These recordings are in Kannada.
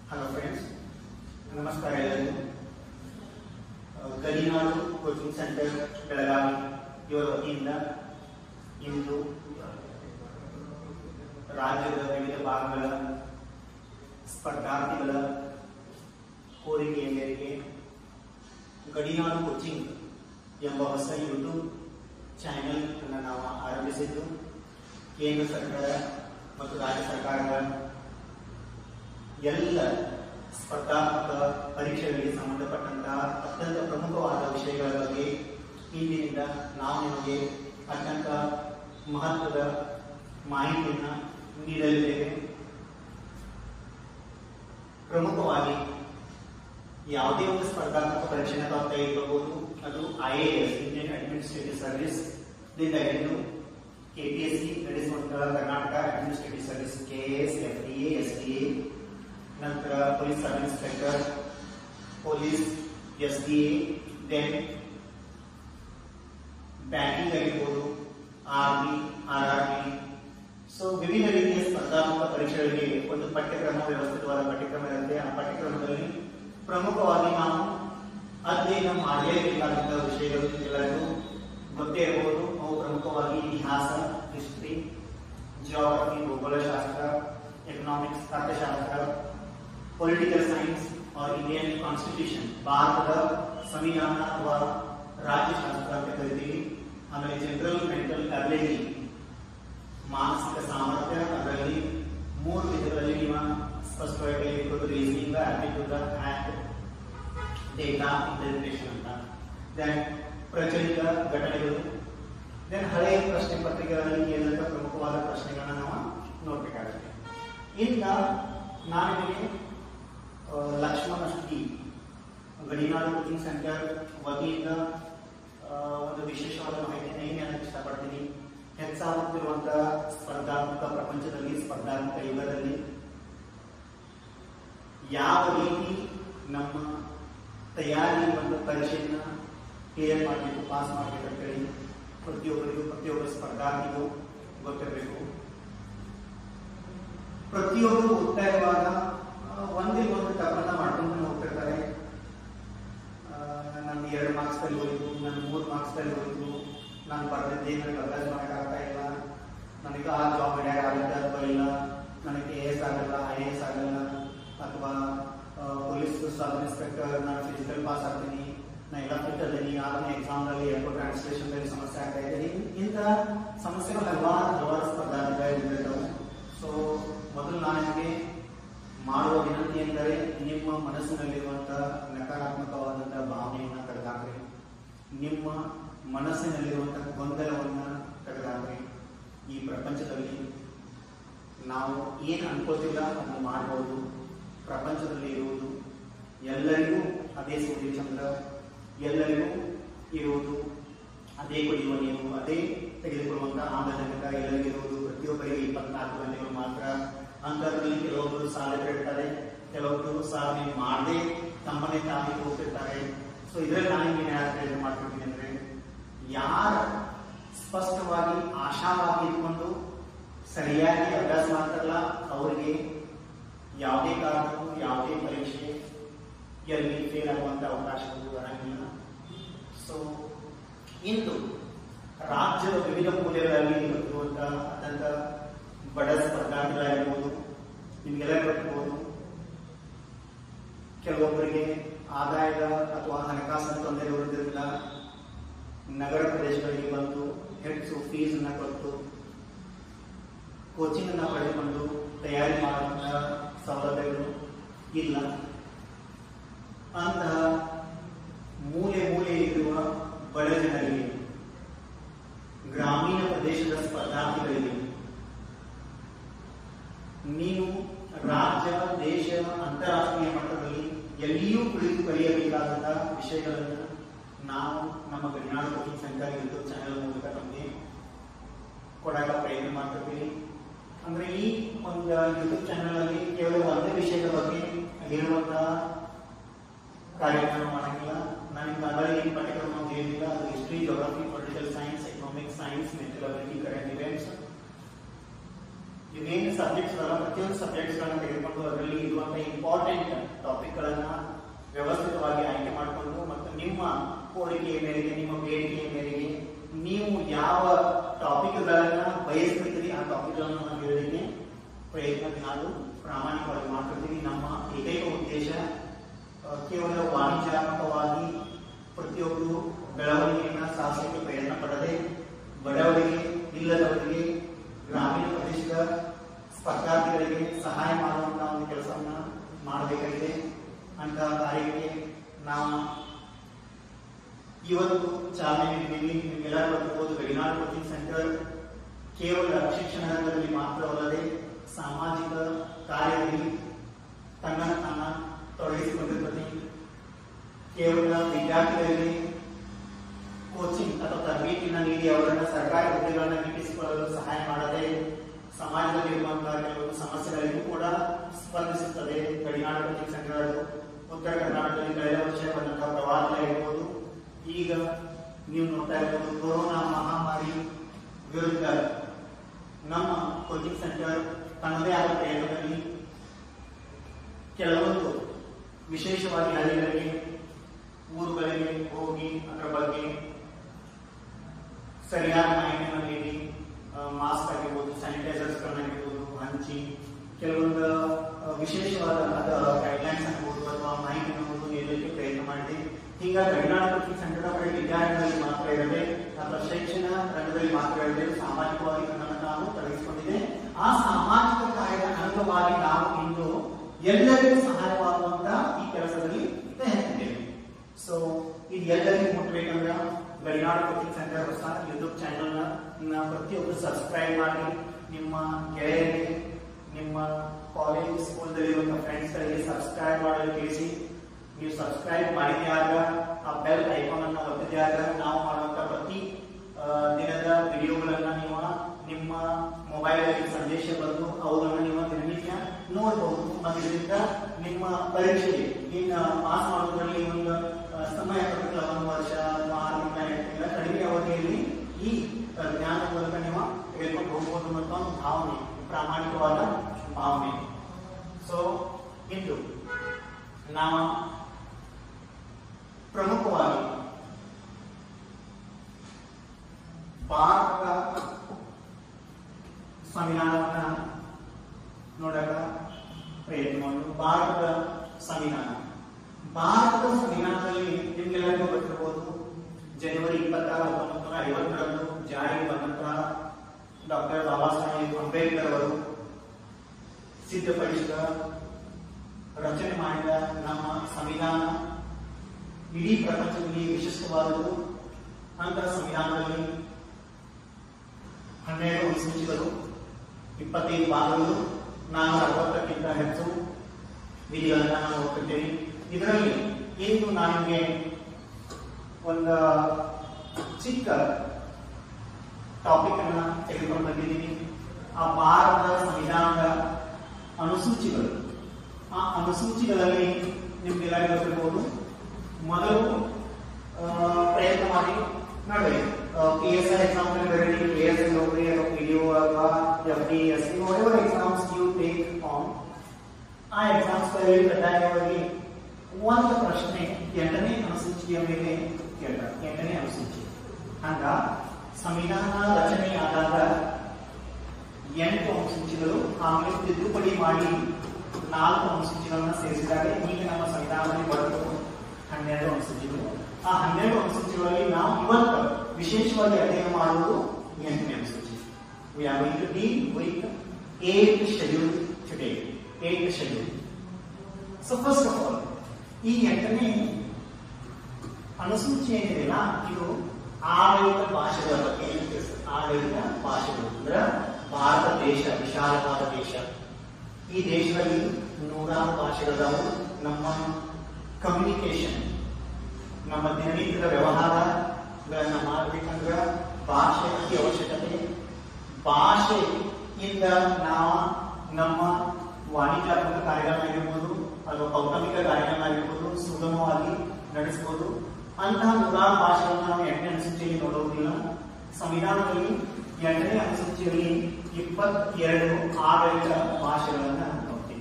ಹಲೋ ಫ್ರೆಂಡ್ಸ್ ನಮಸ್ಕಾರ ಎಲ್ಲರಿಗೂ ಆ, ಗಡಿನಾಡು ಕೋಚಿಂಗ್ ಸೆಂಟರ್ ಬೆಳಗಾವಿ ಇವರ ವತಿಯಿಂದ ಇಂದು ರಾಜ್ಯದ ವಿವಿಧ ಭಾಗಗಳ ಸ್ಪರ್ಧಾರ್ಥಿಗಳ ಕೋರಿಕೆಯ ಮೇರೆಗೆ ಗಡಿನಾಡು ಕೋಚಿಂಗ್ ಎಂಬ ಹೊಸ ಯೂಟ್ಯೂಬ್ ಚಾನೆಲ್ ಅನ್ನು ನಾವು ಆರಂಭಿಸಿದ್ದು ಕೇಂದ್ರ ಸರ್ಕಾರ ಮತ್ತು ರಾಜ್ಯ ಸರ್ಕಾರಗಳ ಎಲ್ಲ ಸ್ಪರ್ಧಾತ್ಮಕ ಪರೀಕ್ಷೆಗಳಿಗೆ ಸಂಬಂಧಪಟ್ಟಂತಹ ಅತ್ಯಂತ ಪ್ರಮುಖವಾದ ವಿಷಯಗಳ ಬಗ್ಗೆ ಇಂದಿನಿಂದ ನಾವು ನಿಮಗೆ ಅತ್ಯಂತ ಮಹತ್ವದ ಮಾಹಿತಿಯನ್ನು ನೀಡಲಿದ್ದೇವೆ ಪ್ರಮುಖವಾಗಿ ಯಾವುದೇ ಒಂದು ಸ್ಪರ್ಧಾತ್ಮಕ ಪರೀಕ್ಷೆನ ತಾವು ತೆಗೆದುಕೋಬಹುದು ಅದು I A S Indian administrative service ದಿಂದ ಹಿಡಿದು ಕೆ ಪಿ ಎಸ್ ಸಿ ನಡೆಸುವಂತಹ Karnataka administrative service K S F D A S D A ನಂತರ police sub inspector police S D A then banking ಆಗಿರ್ಬೋದು army R R B so ವಿವಿಧ ರೀತಿಯ ಸ್ಪರ್ಧಾತ್ಮಕ ಪರೀಕ್ಷೆಗಳಿಗೆ ಒಂದು ಪಠ್ಯಕ್ರಮ ವ್ಯವಸ್ಥಿತವಾದ ಪಠ್ಯಕ್ರಮ ಇರುತ್ತೆ ಆ ಪಠ್ಯಕ್ರಮದಲ್ಲಿ ಪ್ರಮುಖವಾಗಿ ನಾವು ಅಧ್ಯಯನ ಮಾಡಲೇಬೇಕಾದಂತಹ ವಿಷಯಗಳು ಎಲ್ಲರಿಗೂ ಗೊತ್ತೇ ಇರಬಹುದು ಅವು ಪ್ರಮುಖವಾಗಿ ಇತಿಹಾಸ ಹಿಸ್ಟ್ರಿ ಜಿಯೋಗ್ರಫಿ ಭೂಗೋಳಶಾಸ್ತ್ರ ಎಕನಾಮಿಕ್ಸ್ ಅರ್ಥಶಾಸ್ತ್ರ political science or Indian constitution ಭಾರತದ ಸಂವಿಧಾನ ಅಥವಾ ರಾಜ್ಯಶಾಸ್ತ್ರ ಅಂತ ಕರಿತೀವಿ ಆಮೇಲೆ ಜನರಲ್ ಮೆಂಟಲ್ ಅಬಿಲಿಟಿ ಮಾನಸಿಕ ಸಾಮರ್ಥ್ಯ ಅದರಲ್ಲಿ ಮೂರು ವಿಧಗಳಲ್ಲಿ ನೀವು ಸ್ಪಷ್ಟವಾಗಿ ಇರ್ಬೋದು reasoning aptitude and data interpretation ಅಂತ ದೆನ್ ಪ್ರಚಲಿತ ಘಟನೆಗಳು ದೆನ್ ಹಳೆಯ ಪ್ರಶ್ನೆ ಪತ್ರಿಕೆಗಳಲ್ಲಿ ಕೇಳಿದಂಥ ಪ್ರಮುಖವಾದ ಪ್ರಶ್ನೆಗಳನ್ನ ನಾವು ನೋಡಬೇಕಾಗುತ್ತೆ ಇನ್ನ ನಾನು ನಿಮಗೆ ಆ, ಲಕ್ಷ್ಮಣ ಶ್ರೀ ಗಡಿನಾಡು ಕೋಚಿಂಗ್ ಸೆಂಟರ್ ವತಿಯಿಂದ ಆ, ಒಂದು ವಿಶೇಷವಾದ ಮಾಹಿತಿಯನ್ನು ಏನು ಹೇಳಕ್ಕೆ ಇಷ್ಟಪಡ್ತೀನಿ ಹೆಚ್ಚಾಗುತ್ತಿರುವಂತಹ ಸ್ಪರ್ಧಾತ್ಮಕ ಪ್ರಪಂಚದಲ್ಲಿ ಸ್ಪರ್ಧಾತ್ಮಕ ಯುಗದಲ್ಲಿ ಯಾವ ರೀತಿ ನಮ್ಮ ತಯಾರಿ ಒಂದು ಪರೀಕ್ಷೆಯನ್ನ ಕ್ಲಿಯರ್ ಮಾಡಬೇಕು ಪಾಸ್ ಮಾಡಬೇಕು ಅಂತೇಳಿ ಪ್ರತಿಯೊಬ್ಬರಿಗೂ ಪ್ರತಿಯೊಬ್ಬರ ಸ್ಪರ್ಧಾರ್ಥಿಗೂ ಗೊತ್ತಿರಬೇಕು ಪ್ರತಿಯೊಬ್ಬರು ಓದ್ತಾ ಇರುವಾಗ ಆ, ಒಂದಿಲ್ಲ ಒಂದು ತಪ್ಪನ್ನ ಮಾಡ್ಕೊಂಡು ಹೋಗ್ತಿರ್ತಾರೆ ಆ, ನಂದು ಎರಡು ಮಾರ್ಕ್ಸ್ ಅಲ್ಲಿ ಹೋಯ್ತು ನನ್ನ ಮೂರು ಮಾರ್ಕ್ಸ್ ಅಲ್ಲಿ ಹೋಯ್ತು ನಾನು ಬರೆದಿದ್ದೆ ನನಗೆ ಅಭ್ಯಾಸ ಮಾಡೋಕ್ಕಾಗ್ತಾ ಇಲ್ಲ ನನಗೆ ಆ ಜಾಬ್ ಹಿಡಿಯಾಗ ಆಗುತ್ತೆ ಅಥವಾ ಇಲ್ಲ ನನಗೆ ಎ ಎಸ್ ಆಗಲ್ಲ ಐ ಎ ಎಸ್ ಆಗಲ್ಲ ಅಥವಾ ಪೊಲೀಸ್ ಸಬ್ ಇನ್ಸ್ಪೆಕ್ಟರ್ ನಾನು ಫಿಸಿಕಲ್ ಪಾಸ್ ಆಗ್ತೀನಿ ನಾ ಎಲ್ಲ ಫಿಟ್ ಅದೀನಿ ಆದ್ರೆ ಎಕ್ಸಾಮ್ನಲ್ಲಿ ಎರಡು ಟ್ರಾನ್ಸ್ಲೇಷನ್ದಲ್ಲಿ ಸಮಸ್ಯೆ ಆಗ್ತಾ ಇದೆ ಇಂತಹ ಸಮಸ್ಯೆಗಳು ಹಲವಾರು ಹಲವಾರು ಸ್ಪರ್ಧಾರ್ಥಿಗಳು ಇರ್ತವೆ ಸೊ ಮೊದಲು ನಾನು ನಿಮಗೆ ಮಾಡುವ ವಿನಂತಿ ಎಂದರೆ ನಿಮ್ಮ ಮನಸ್ಸಿನಲ್ಲಿರುವಂತಹ ನಕಾರಾತ್ಮಕವಾದಂತಹ ಭಾವನೆಯನ್ನ ತೆಗೆದಾಕ್ರಿ ನಿಮ್ಮ ಮನಸ್ಸಿನಲ್ಲಿರುವಂತಹ ಗೊಂದಲವನ್ನ ತೆಗೆದಾಕ್ರಿ ಈ ಪ್ರಪಂಚದಲ್ಲಿ ನಾವು ಏನು ಅನ್ಕೋತಿಲ್ಲ ಅದನ್ನು ಮಾಡಬಹುದು ಪ್ರಪಂಚದಲ್ಲಿ ಇರುವುದು ಎಲ್ಲರಿಗೂ ಅದೇ ಸೂರ್ಯ ಚಂದ್ರ ಎಲ್ಲರಿಗೂ ಇರುವುದು ಅದೇ ಕುಡಿಯುವ ನೀರು ಅದೇ ತೆಗೆದುಕೊಳ್ಳುವಂತಹ ಆಮ್ಲಜನಕ ಎಲ್ಲರಿಗಿರುವುದು ಪ್ರತಿಯೊಬ್ಬರಿಗೆ ಇಪ್ಪತ್ನಾಲ್ಕು ಗಂಟೆಗಳು ಮಾತ್ರ ಅಂತರದಲ್ಲಿ ಕೆಲವೊಬ್ಬರು ಸಾಧನೆ ಇರ್ತಾರೆ ಕೆಲವೊಬ್ಬರು ಸಾಧನೆ ಮಾಡದೆ ತಮ್ಮನ್ನೇ ತಾನೇ ಹೋಗ್ತಿರ್ತಾರೆ ಸೊ ಇದರಲ್ಲಿ ನಾನು ಏನು ಯಾರು ಮಾಡ್ತಿದ್ದೀನಿ ಅಂದ್ರೆ ಯಾರ ಸ್ಪಷ್ಟವಾಗಿ ಆಶಾವಾಗಿ ಇಟ್ಕೊಂಡು ಸರಿಯಾಗಿ ಅಭ್ಯಾಸ ಮಾಡ್ತಾರಲ್ಲ ಅವರಿಗೆ ಯಾವುದೇ ಕಾರಣಕ್ಕೂ ಯಾವುದೇ ಪರೀಕ್ಷೆ ಎಲ್ಲಿ ಫೇಲ್ ಆಗುವಂತ ಅವಕಾಶಗಳು ಬರಂಗಿಲ್ಲ ಸೊ ಇಂದು ರಾಜ್ಯದ ವಿವಿಧ ಮೂಲೆಗಳಲ್ಲಿ ಇರುವಂತಹ ಅತ್ಯಂತ ಬಡ ಸ್ಪರ್ಧಾರ್ಥಿಗಳಾಗಿರ್ಬೋದು ನಿಮಗೆಲ್ಲ ಗೊತ್ತಿರ್ಬೋದು ಕೆಲವೊಬ್ಬರಿಗೆ ಆದಾಯದ ಅಥವಾ ಹಣಕಾಸಿನ ತೊಂದರೆ ಇರುವುದರಿಂದ ನಗರ ಪ್ರದೇಶಗಳಿಗೆ ಬಂದು ಹೆಚ್ಚು ಫೀಸ್ ಅನ್ನ ಕೊಟ್ಟು ಕೋಚಿಂಗ್ ಅನ್ನ ಪಡೆದುಕೊಂಡು ತಯಾರಿ ಮಾಡುವಂತಹ ಸೌಲಭ್ಯಗಳು ಇಲ್ಲ ಅಂತಹ ಮೂಲೆ ಮೂಲೆಯಲ್ಲಿರುವ ಬಡ ಜನರಿಗೆ ಗ್ರಾಮೀಣ ಪ್ರದೇಶದ ಸ್ಪರ್ಧಾರ್ಥಿಗಳಿಗೆ ನೀವು ರಾಜ್ಯ ದೇಶ ಅಂತಾರಾಷ್ಟ್ರೀಯ ಮಟ್ಟದಲ್ಲಿ ಎಲ್ಲಿಯೂ ಕುಳಿತು ಕಲಿಯಬೇಕಾದಂತಹ ವಿಷಯಗಳನ್ನು ನಾವು ನಮ್ಮ Gadinadu coaching centre YouTube channel ಮೂಲಕ ನಮಗೆ ಕೊಡಕ ಪ್ರಯತ್ನ ಮಾಡ್ತಿರ್ತೀವಿ ಅಂದ್ರೆ ಈ ಒಂದು ಯೂಟ್ಯೂಬ್ ಚಾನೆಲ್ ಅಲ್ಲಿ ಕೇವಲ ಒಂದೇ ವಿಷಯದ ಬಗ್ಗೆ ಹೇಳುವಂತಹ ಕಾರ್ಯಕ್ರಮ ಮಾಡಂಗಿಲ್ಲ ನಾನು ಈಗಾಗಲೇ ಈ ಪಠ್ಯಕ್ರಮ ಹೇಳಿಲ್ಲ ಅದು history geography political science economics science mental ability current events ಇವೇನು ಸಬ್ಜೆಕ್ಟ್ಸ್ ಪ್ರತಿಯೊಂದು ಸಬ್ಜೆಕ್ಟ್ಸ್ ಗಳನ್ನ ತೆಗೆದುಕೊಂಡು ಅದರಲ್ಲಿ ಇರುವಂತಹ ಇಂಪಾರ್ಟೆಂಟ್ ಇಂಪಾರ್ಟೆಂಟ್ ಟಾಪಿಕ್ಗಳನ್ನ ವ್ಯವಸ್ಥಿತವಾಗಿ ಆಯ್ಕೆ ಮಾಡಿಕೊಂಡು ಮತ್ತು ನಿಮ್ಮ ಕೋರಿಕೆಯ ಮೇರೆಗೆ ನಿಮ್ಮ ಬೇಡಿಕೆಯ ಮೇರೆಗೆ ನೀವು ಯಾವ ಟಾಪಿಕ್ಗಳನ್ನ ಬಯಸ್ತಿದ್ದೀರಿ ಆ ಟಾಪಿಕ್ಗಳನ್ನು ನಾವು ಹೇಳಲಿಕ್ಕೆ ಪ್ರಯತ್ನ ನಾವು ಪ್ರಾಮಾಣಿಕವಾಗಿ ಮಾಡ್ತಿರ್ತೀವಿ ನಮ್ಮ ಏಕೈಕ ಉದ್ದೇಶ ಆ, ಕೇವಲ ವಾಣಿಜ್ಯಾತ್ಮಕವಾಗಿ ಪ್ರತಿಯೊಬ್ಬರು ಬೆಳವಣಿಗೆಯನ್ನ ಸಾಧಿಸಲಿಕ್ಕೆ ಪ್ರಯತ್ನ ಪಡದೆ ಬಡವರಿಗೆ ಇಲ್ಲದವರಿಗೆ ಗ್ರಾಮೀಣ ಪ್ರದೇಶದ ಸ್ಪರ್ಧಾರ್ಥಿಗಳಿಗೆ ಸಹಾಯ ಮಾಡುವಂತಹ ಒಂದು ಕೆಲಸವನ್ನ ಮಾಡಬೇಕಾಗಿದೆ ಅಂತ ಕಾರ್ಯಕ್ಕೆ ನಾವು ಇವತ್ತು ಚಾಲನೆ ನೀಡಿದ್ದೀವಿ ನಿಮಗೆಲ್ಲ ಗೊತ್ತಿರ್ಬೋದು ಗಡಿನಾಡು ಕೋಚಿಂಗ್ ಸೆಂಟರ್ ಕೇವಲ ಶಿಕ್ಷಣ ರಂಗದಲ್ಲಿ ಮಾತ್ರವಲ್ಲದೆ ಸಾಮಾಜಿಕ ಕಾರ್ಯದಲ್ಲಿ ತನ್ನ ತನ್ನ ತೊಡಗಿಸಿಕೊಂಡಿರುತ್ತದೆ ಕೇವಲ ವಿದ್ಯಾರ್ಥಿಗಳಿಗೆ ಕೋಚಿಂಗ್ ಅಥವಾ ತರಬೇತಿಯನ್ನು ನೀಡಿ ಅವರನ್ನ ಸರ್ಕಾರಿ ಹುದ್ದೆಗಳನ್ನ ಗಿಟ್ಟಿಸಿಕೊಳ್ಳಲು ಸಹಾಯ ಮಾಡದೆ ಸಮಾಜದಲ್ಲಿರುವಂತಹ ಕೆಲವು ಸಮಸ್ಯೆಗಳಿಗೂ ಕೂಡ ಸ್ಪಂದಿಸುತ್ತದೆ ಗಡಿನಾಡು ಕೋಚಿಂಗ್ ಸೆಂಟರ್ ಉತ್ತರ ಕರ್ನಾಟಕದಲ್ಲಿ ಕಳೆದ ವರ್ಷ ಬಂದಂತಹ ಪ್ರವಾಹ ಇರ್ಬೋದು ಈಗ ನೀವು ನೋಡ್ತಾ ಇರ್ಬೋದು ಕೊರೋನಾ ಮಹಾಮಾರಿ ವಿರುದ್ಧ ನಮ್ಮ ಕೋಚಿಂಗ್ ಸೆಂಟರ್ ತನ್ನದೇ ಆದ ಪ್ರಯತ್ನದಲ್ಲಿ ಕೆಲವೊಂದು ವಿಶೇಷವಾಗಿ ಹಳ್ಳಿಗಳಿಗೆ ಊರುಗಳಿಗೆ ಹೋಗಿ ಅದರ ಬಗ್ಗೆ ಸರಿಯಾದ ಮಾಹಿತಿಯನ್ನು ನೀಡಿ ಮಾಸ್ಕ್ ಆಗಿರ್ಬೋದು ಸ್ಯಾನಿಟೈಸರ್ಸ್ ಆಗಿರ್ಬೋದು ಹಂಚಿ ಕೆಲವೊಂದು ಆ, ವಿಶೇಷವಾದ ಗೈಡ್ಲೈನ್ಸ್ ಆಗ್ಬೋದು ಅಥವಾ ಮಾಹಿತಿ ಅನ್ನೋದು ನೀಡಲಿಕ್ಕೆ ಪ್ರಯತ್ನ ಮಾಡಿದೆ ಈಗ ಗಡಿನಾಡು ಕೋಚಿಂಗ್ ಸೆಂಟರ್ ಬರೀ ವಿದ್ಯಾರ್ಥಿಗಳಲ್ಲಿ ಮಾತ್ರ ಇರದೆ ಅಥವಾ ಶೈಕ್ಷಣ ರಂಗದಲ್ಲಿ ಮಾತ್ರ ಇರದೆ ಸಾಮಾಜಿಕವಾಗಿ ನನ್ನನ್ನು ನಾವು ತೊಡಗಿಸಿಕೊಂಡಿದೆ ಆ ಸಾಮಾಜಿಕ ಕಾರ್ಯದ ಅಂಗವಾಗಿ ನಾವು ಇಂದು ಎಲ್ಲರಿಗೂ ಸಹಾಯವಾಗುವಂತ ಈ ಕೆಲಸದಲ್ಲಿ ಪ್ರಯತ್ನಿದ್ದೇವೆ ಸೊ ಇದು ಎಲ್ಲರಿಗೂ ಮುಟ್ಟಬೇಕಂದ್ರೆ ಗಡಿನಾಡು ಕೋಚಿಂಗ್ ಸೆಂಟರ್ ಹೊಸ ಯೂಟ್ಯೂಬ್ ಚಾನೆಲ್ ನ ಪ್ರತಿಯೊಬ್ಬರು ಸಬ್ಸ್ಕ್ರೈಬ್ ಮಾಡಿ ನಿಮ್ಮ ಗೆಳೆಯರಿಗೆ ನಿಮ್ಮ ಕಾಲೇಜ್ ಸ್ಕೂಲ್ದಲ್ಲಿರುವಂತಹ ಫ್ರೆಂಡ್ಸ್ ಗಳಿಗೆ ಸಬ್ಸ್ಕ್ರೈಬ್ ಮಾಡಲು ತಿಳಿಸಿ ನೀವು ಸಬ್ಸ್ಕ್ರೈಬ್ ಮಾಡಿದಾಗ ಆ ಬೆಲ್ ಐಕಾನ್ ಅನ್ನ ಒತ್ತಿದಾಗ ನಾವು ಮಾಡುವಂತ ಪ್ರತಿ ಆ, ದಿನದ ವಿಡಿಯೋಗಳನ್ನ ನೀವು ನಿಮ್ಮ ಮೊಬೈಲ್ ಅಲ್ಲಿ ಸಂದೇಶ ಬಂದು ಅವುಗಳನ್ನ ನೀವು ದಿನನಿತ್ಯ ನೋಡಬಹುದು ಮತ್ತು ಇದರಿಂದ ನಿಮ್ಮ ಪರೀಕ್ಷೆಗೆ ಇನ್ನು ಪಾಸ್ ಮಾಡೋದ್ರಲ್ಲಿ ಒಂದು ಆ, ಸಮಯ ಪಡೆದಿಲ್ಲ ಒಂದು ವರ್ಷ ಅಥವಾ ಆರು ತಿಂಗಳ ಎಂಟು ತಿಂಗಳ ಕಡಿಮೆ ಅವಧಿಯಲ್ಲಿ ಈ ಆ, ಜ್ಞಾನ ಮೂಲಕ ನೀವು ತೆಗೆದುಕೊಂಡು ಹೋಗ್ಬೋದು ಮತ್ತು ಒಂದು ಭಾವನೆ ಪ್ರಾಮಾಣಿಕವಾದ ಭಾವನೆ ಸೊ ಇಂದು ನಾವು ಪ್ರಮುಖವಾಗಿ ಭಾರತದ ಸಂವಿಧಾನವನ್ನ ನೋಡಕ ಪ್ರಯತ್ನ ಮಾಡೋದು ಭಾರತದ ಸಂವಿಧಾನ ಭಾರತದ ಸಂವಿಧಾನದಲ್ಲಿ ನಿಮ್ಗೆಲ್ಲರಿಗೂ ಗೊತ್ತಿರಬಹುದು ಜನವರಿ ಇಪ್ಪತ್ತಾರು ಹತ್ತೊಂಬತ್ತು ನೂರ ಐವತ್ತರಂದು ಜಾರಿಗೆ ಬಂದಂತಹ ಡಾಕ್ಟರ್ ಬಾಬಾ ಸಾಹೇಬ್ ಅಂಬೇಡ್ಕರ್ ಅವರು ಸಿದ್ಧಪಡಿಸಿದ ರಚನೆ ಮಾಡಿದ ನಮ್ಮ ಸಂವಿಧಾನ ಇಡೀ ಪ್ರಪಂಚದಲ್ಲಿ ವಿಶಿಷ್ಟವಾದದ್ದು ನಂತರ ಸಂವಿಧಾನದಲ್ಲಿ ಹನ್ನೆರಡು ಅನುಸೂಚಿಗಳು ಇಪ್ಪತ್ತೈದು ಭಾಗಗಳು ನಾನು ಅರವತ್ತಕ್ಕಿಂತ ಹೆಚ್ಚು ವಿಧಿಗಳನ್ನ ನಾವು ನೋಡ್ತಿದ್ದೇವೆ ಇದರಲ್ಲಿ ಇಂದು ನಾನು ನಿಮಗೆ ಒಂದು ಚಿಕ್ಕ ಟಾಪಿಕ್ ಅನ್ನ ತೆಗೆದುಕೊಂಡು ಬಂದಿದ್ದೀನಿ ಆ ಭಾರತದ ಸಂವಿಧಾನದ ಅನುಸೂಚಿಗಳು ಆ ಅನುಸೂಚಿಗಳಲ್ಲಿ ನಿಮ್ಗೆಲ್ಲರಿಗೂ ಗೊತ್ತಿರಬಹುದು ಮೊದಲು ಆ, ಪ್ರಯತ್ನ ಮಾಡಿ ನೋಡಿ ಪಿ ಎಸ್ ಐ ಎಕ್ಸಾಮ್ ಬರೀರಿ ಪಿ ಎಸ್ ಐ ನೌಕರಿ ಅಥವಾ ಪಿ ಡಿ ಅಥವಾ F D S C what exams you take on ಆ ಎಕ್ಸಾಮ್ಸ್ ಗಳಲ್ಲಿ ಕಡ್ಡಾಯವಾಗಿ ಒಂದು ಪ್ರಶ್ನೆ ಎಂಟನೇ ಅನುಸೂಚಿಯ ಮೇಲೆ ಕೇಳ್ತಾರೆ ಎಂಟನೇ ಅನುಸೂಚಿ ಹಂಗ ಸಂವಿಧಾನ ರಚನೆ ಆದಾಗ ಎಂಟು ಅನುಸೂಚಿಗಳು ಆಮೇಲೆ ತಿದ್ದುಪಡಿ ಮಾಡಿ ನಾಲ್ಕು ಅನುಸೂಚಿಗಳನ್ನ ಸೇರಿಸಿದಾಗ ಈಗ ನಮ್ಮ ಸಂವಿಧಾನದಲ್ಲಿ ಬರೆದು ಹನ್ನೆರಡು ಅನುಸೂಚಿಗಳು ಆ ಹನ್ನೆರಡು ಅನುಸೂಚಿಗಳಲ್ಲಿ ನಾವು ಇವತ್ತು ವಿಶೇಷವಾಗಿ ಅಧ್ಯಯನ ಮಾಡುವುದು ಎಂಟನೇ ಅನುಸೂಚಿ We are going to deal with eighth schedule today. Eighth schedule. So first of all, ಈ ಎಂಟನೇ ಅನುಸೂಚಿ ಏನಿದೆಯಲ್ಲ ಇದು ಆಡಳಿತ ಭಾಷೆಗಳ ಬಗ್ಗೆ ತಿಳಿಸುತ್ತೆ. ಆಡಳಿತ ಭಾಷೆಗಳು ಅಂದ್ರೆ ಭಾರತ ದೇಶ ವಿಶಾಲವಾದ ದೇಶ ಈ ದೇಶದಲ್ಲಿ ನೂರಾರು ಭಾಷೆಗಳಿದಾವು ನಮ್ಮ ಕಮ್ಯುನಿಕೇಶನ್ ನಮ್ಮ ದಿನನಿತ್ಯದ ವ್ಯವಹಾರಗಳನ್ನ ಮಾಡಬೇಕಂದ್ರ ಭಾಷೆ ಅತಿ ಅವಶ್ಯಕತೆ ಭಾಷೆಯಿಂದ ನಾವು ನಮ್ಮ ವಾಣಿಜ್ಯಾತ್ಮಕ ಕಾರ್ಯಗಳನ್ನಾಗಿರ್ಬೋದು ಅಥವಾ ಕೌಟುಂಬಿಕ ಕಾರ್ಯಗಳನ್ನಾಗಿರ್ಬೋದು ಸುಗಮವಾಗಿ ನಡೆಸಬಹುದು ಅಂತಹ ನೂರಾರು ಭಾಷೆಗಳನ್ನು ನಾವು ಎಂಟನೇ ಅನುಸೂಚಿಯಲ್ಲಿ ನೋಡುವುದಿಲ್ಲ ಸಂವಿಧಾನದಲ್ಲಿ ಎಂಟನೇ ಅನುಸೂಚಿಯಲ್ಲಿ ಇಪ್ಪತ್ತೆರಡು ಆಡಳಿತ ಭಾಷೆಗಳನ್ನ ನೋಡ್ತೀವಿ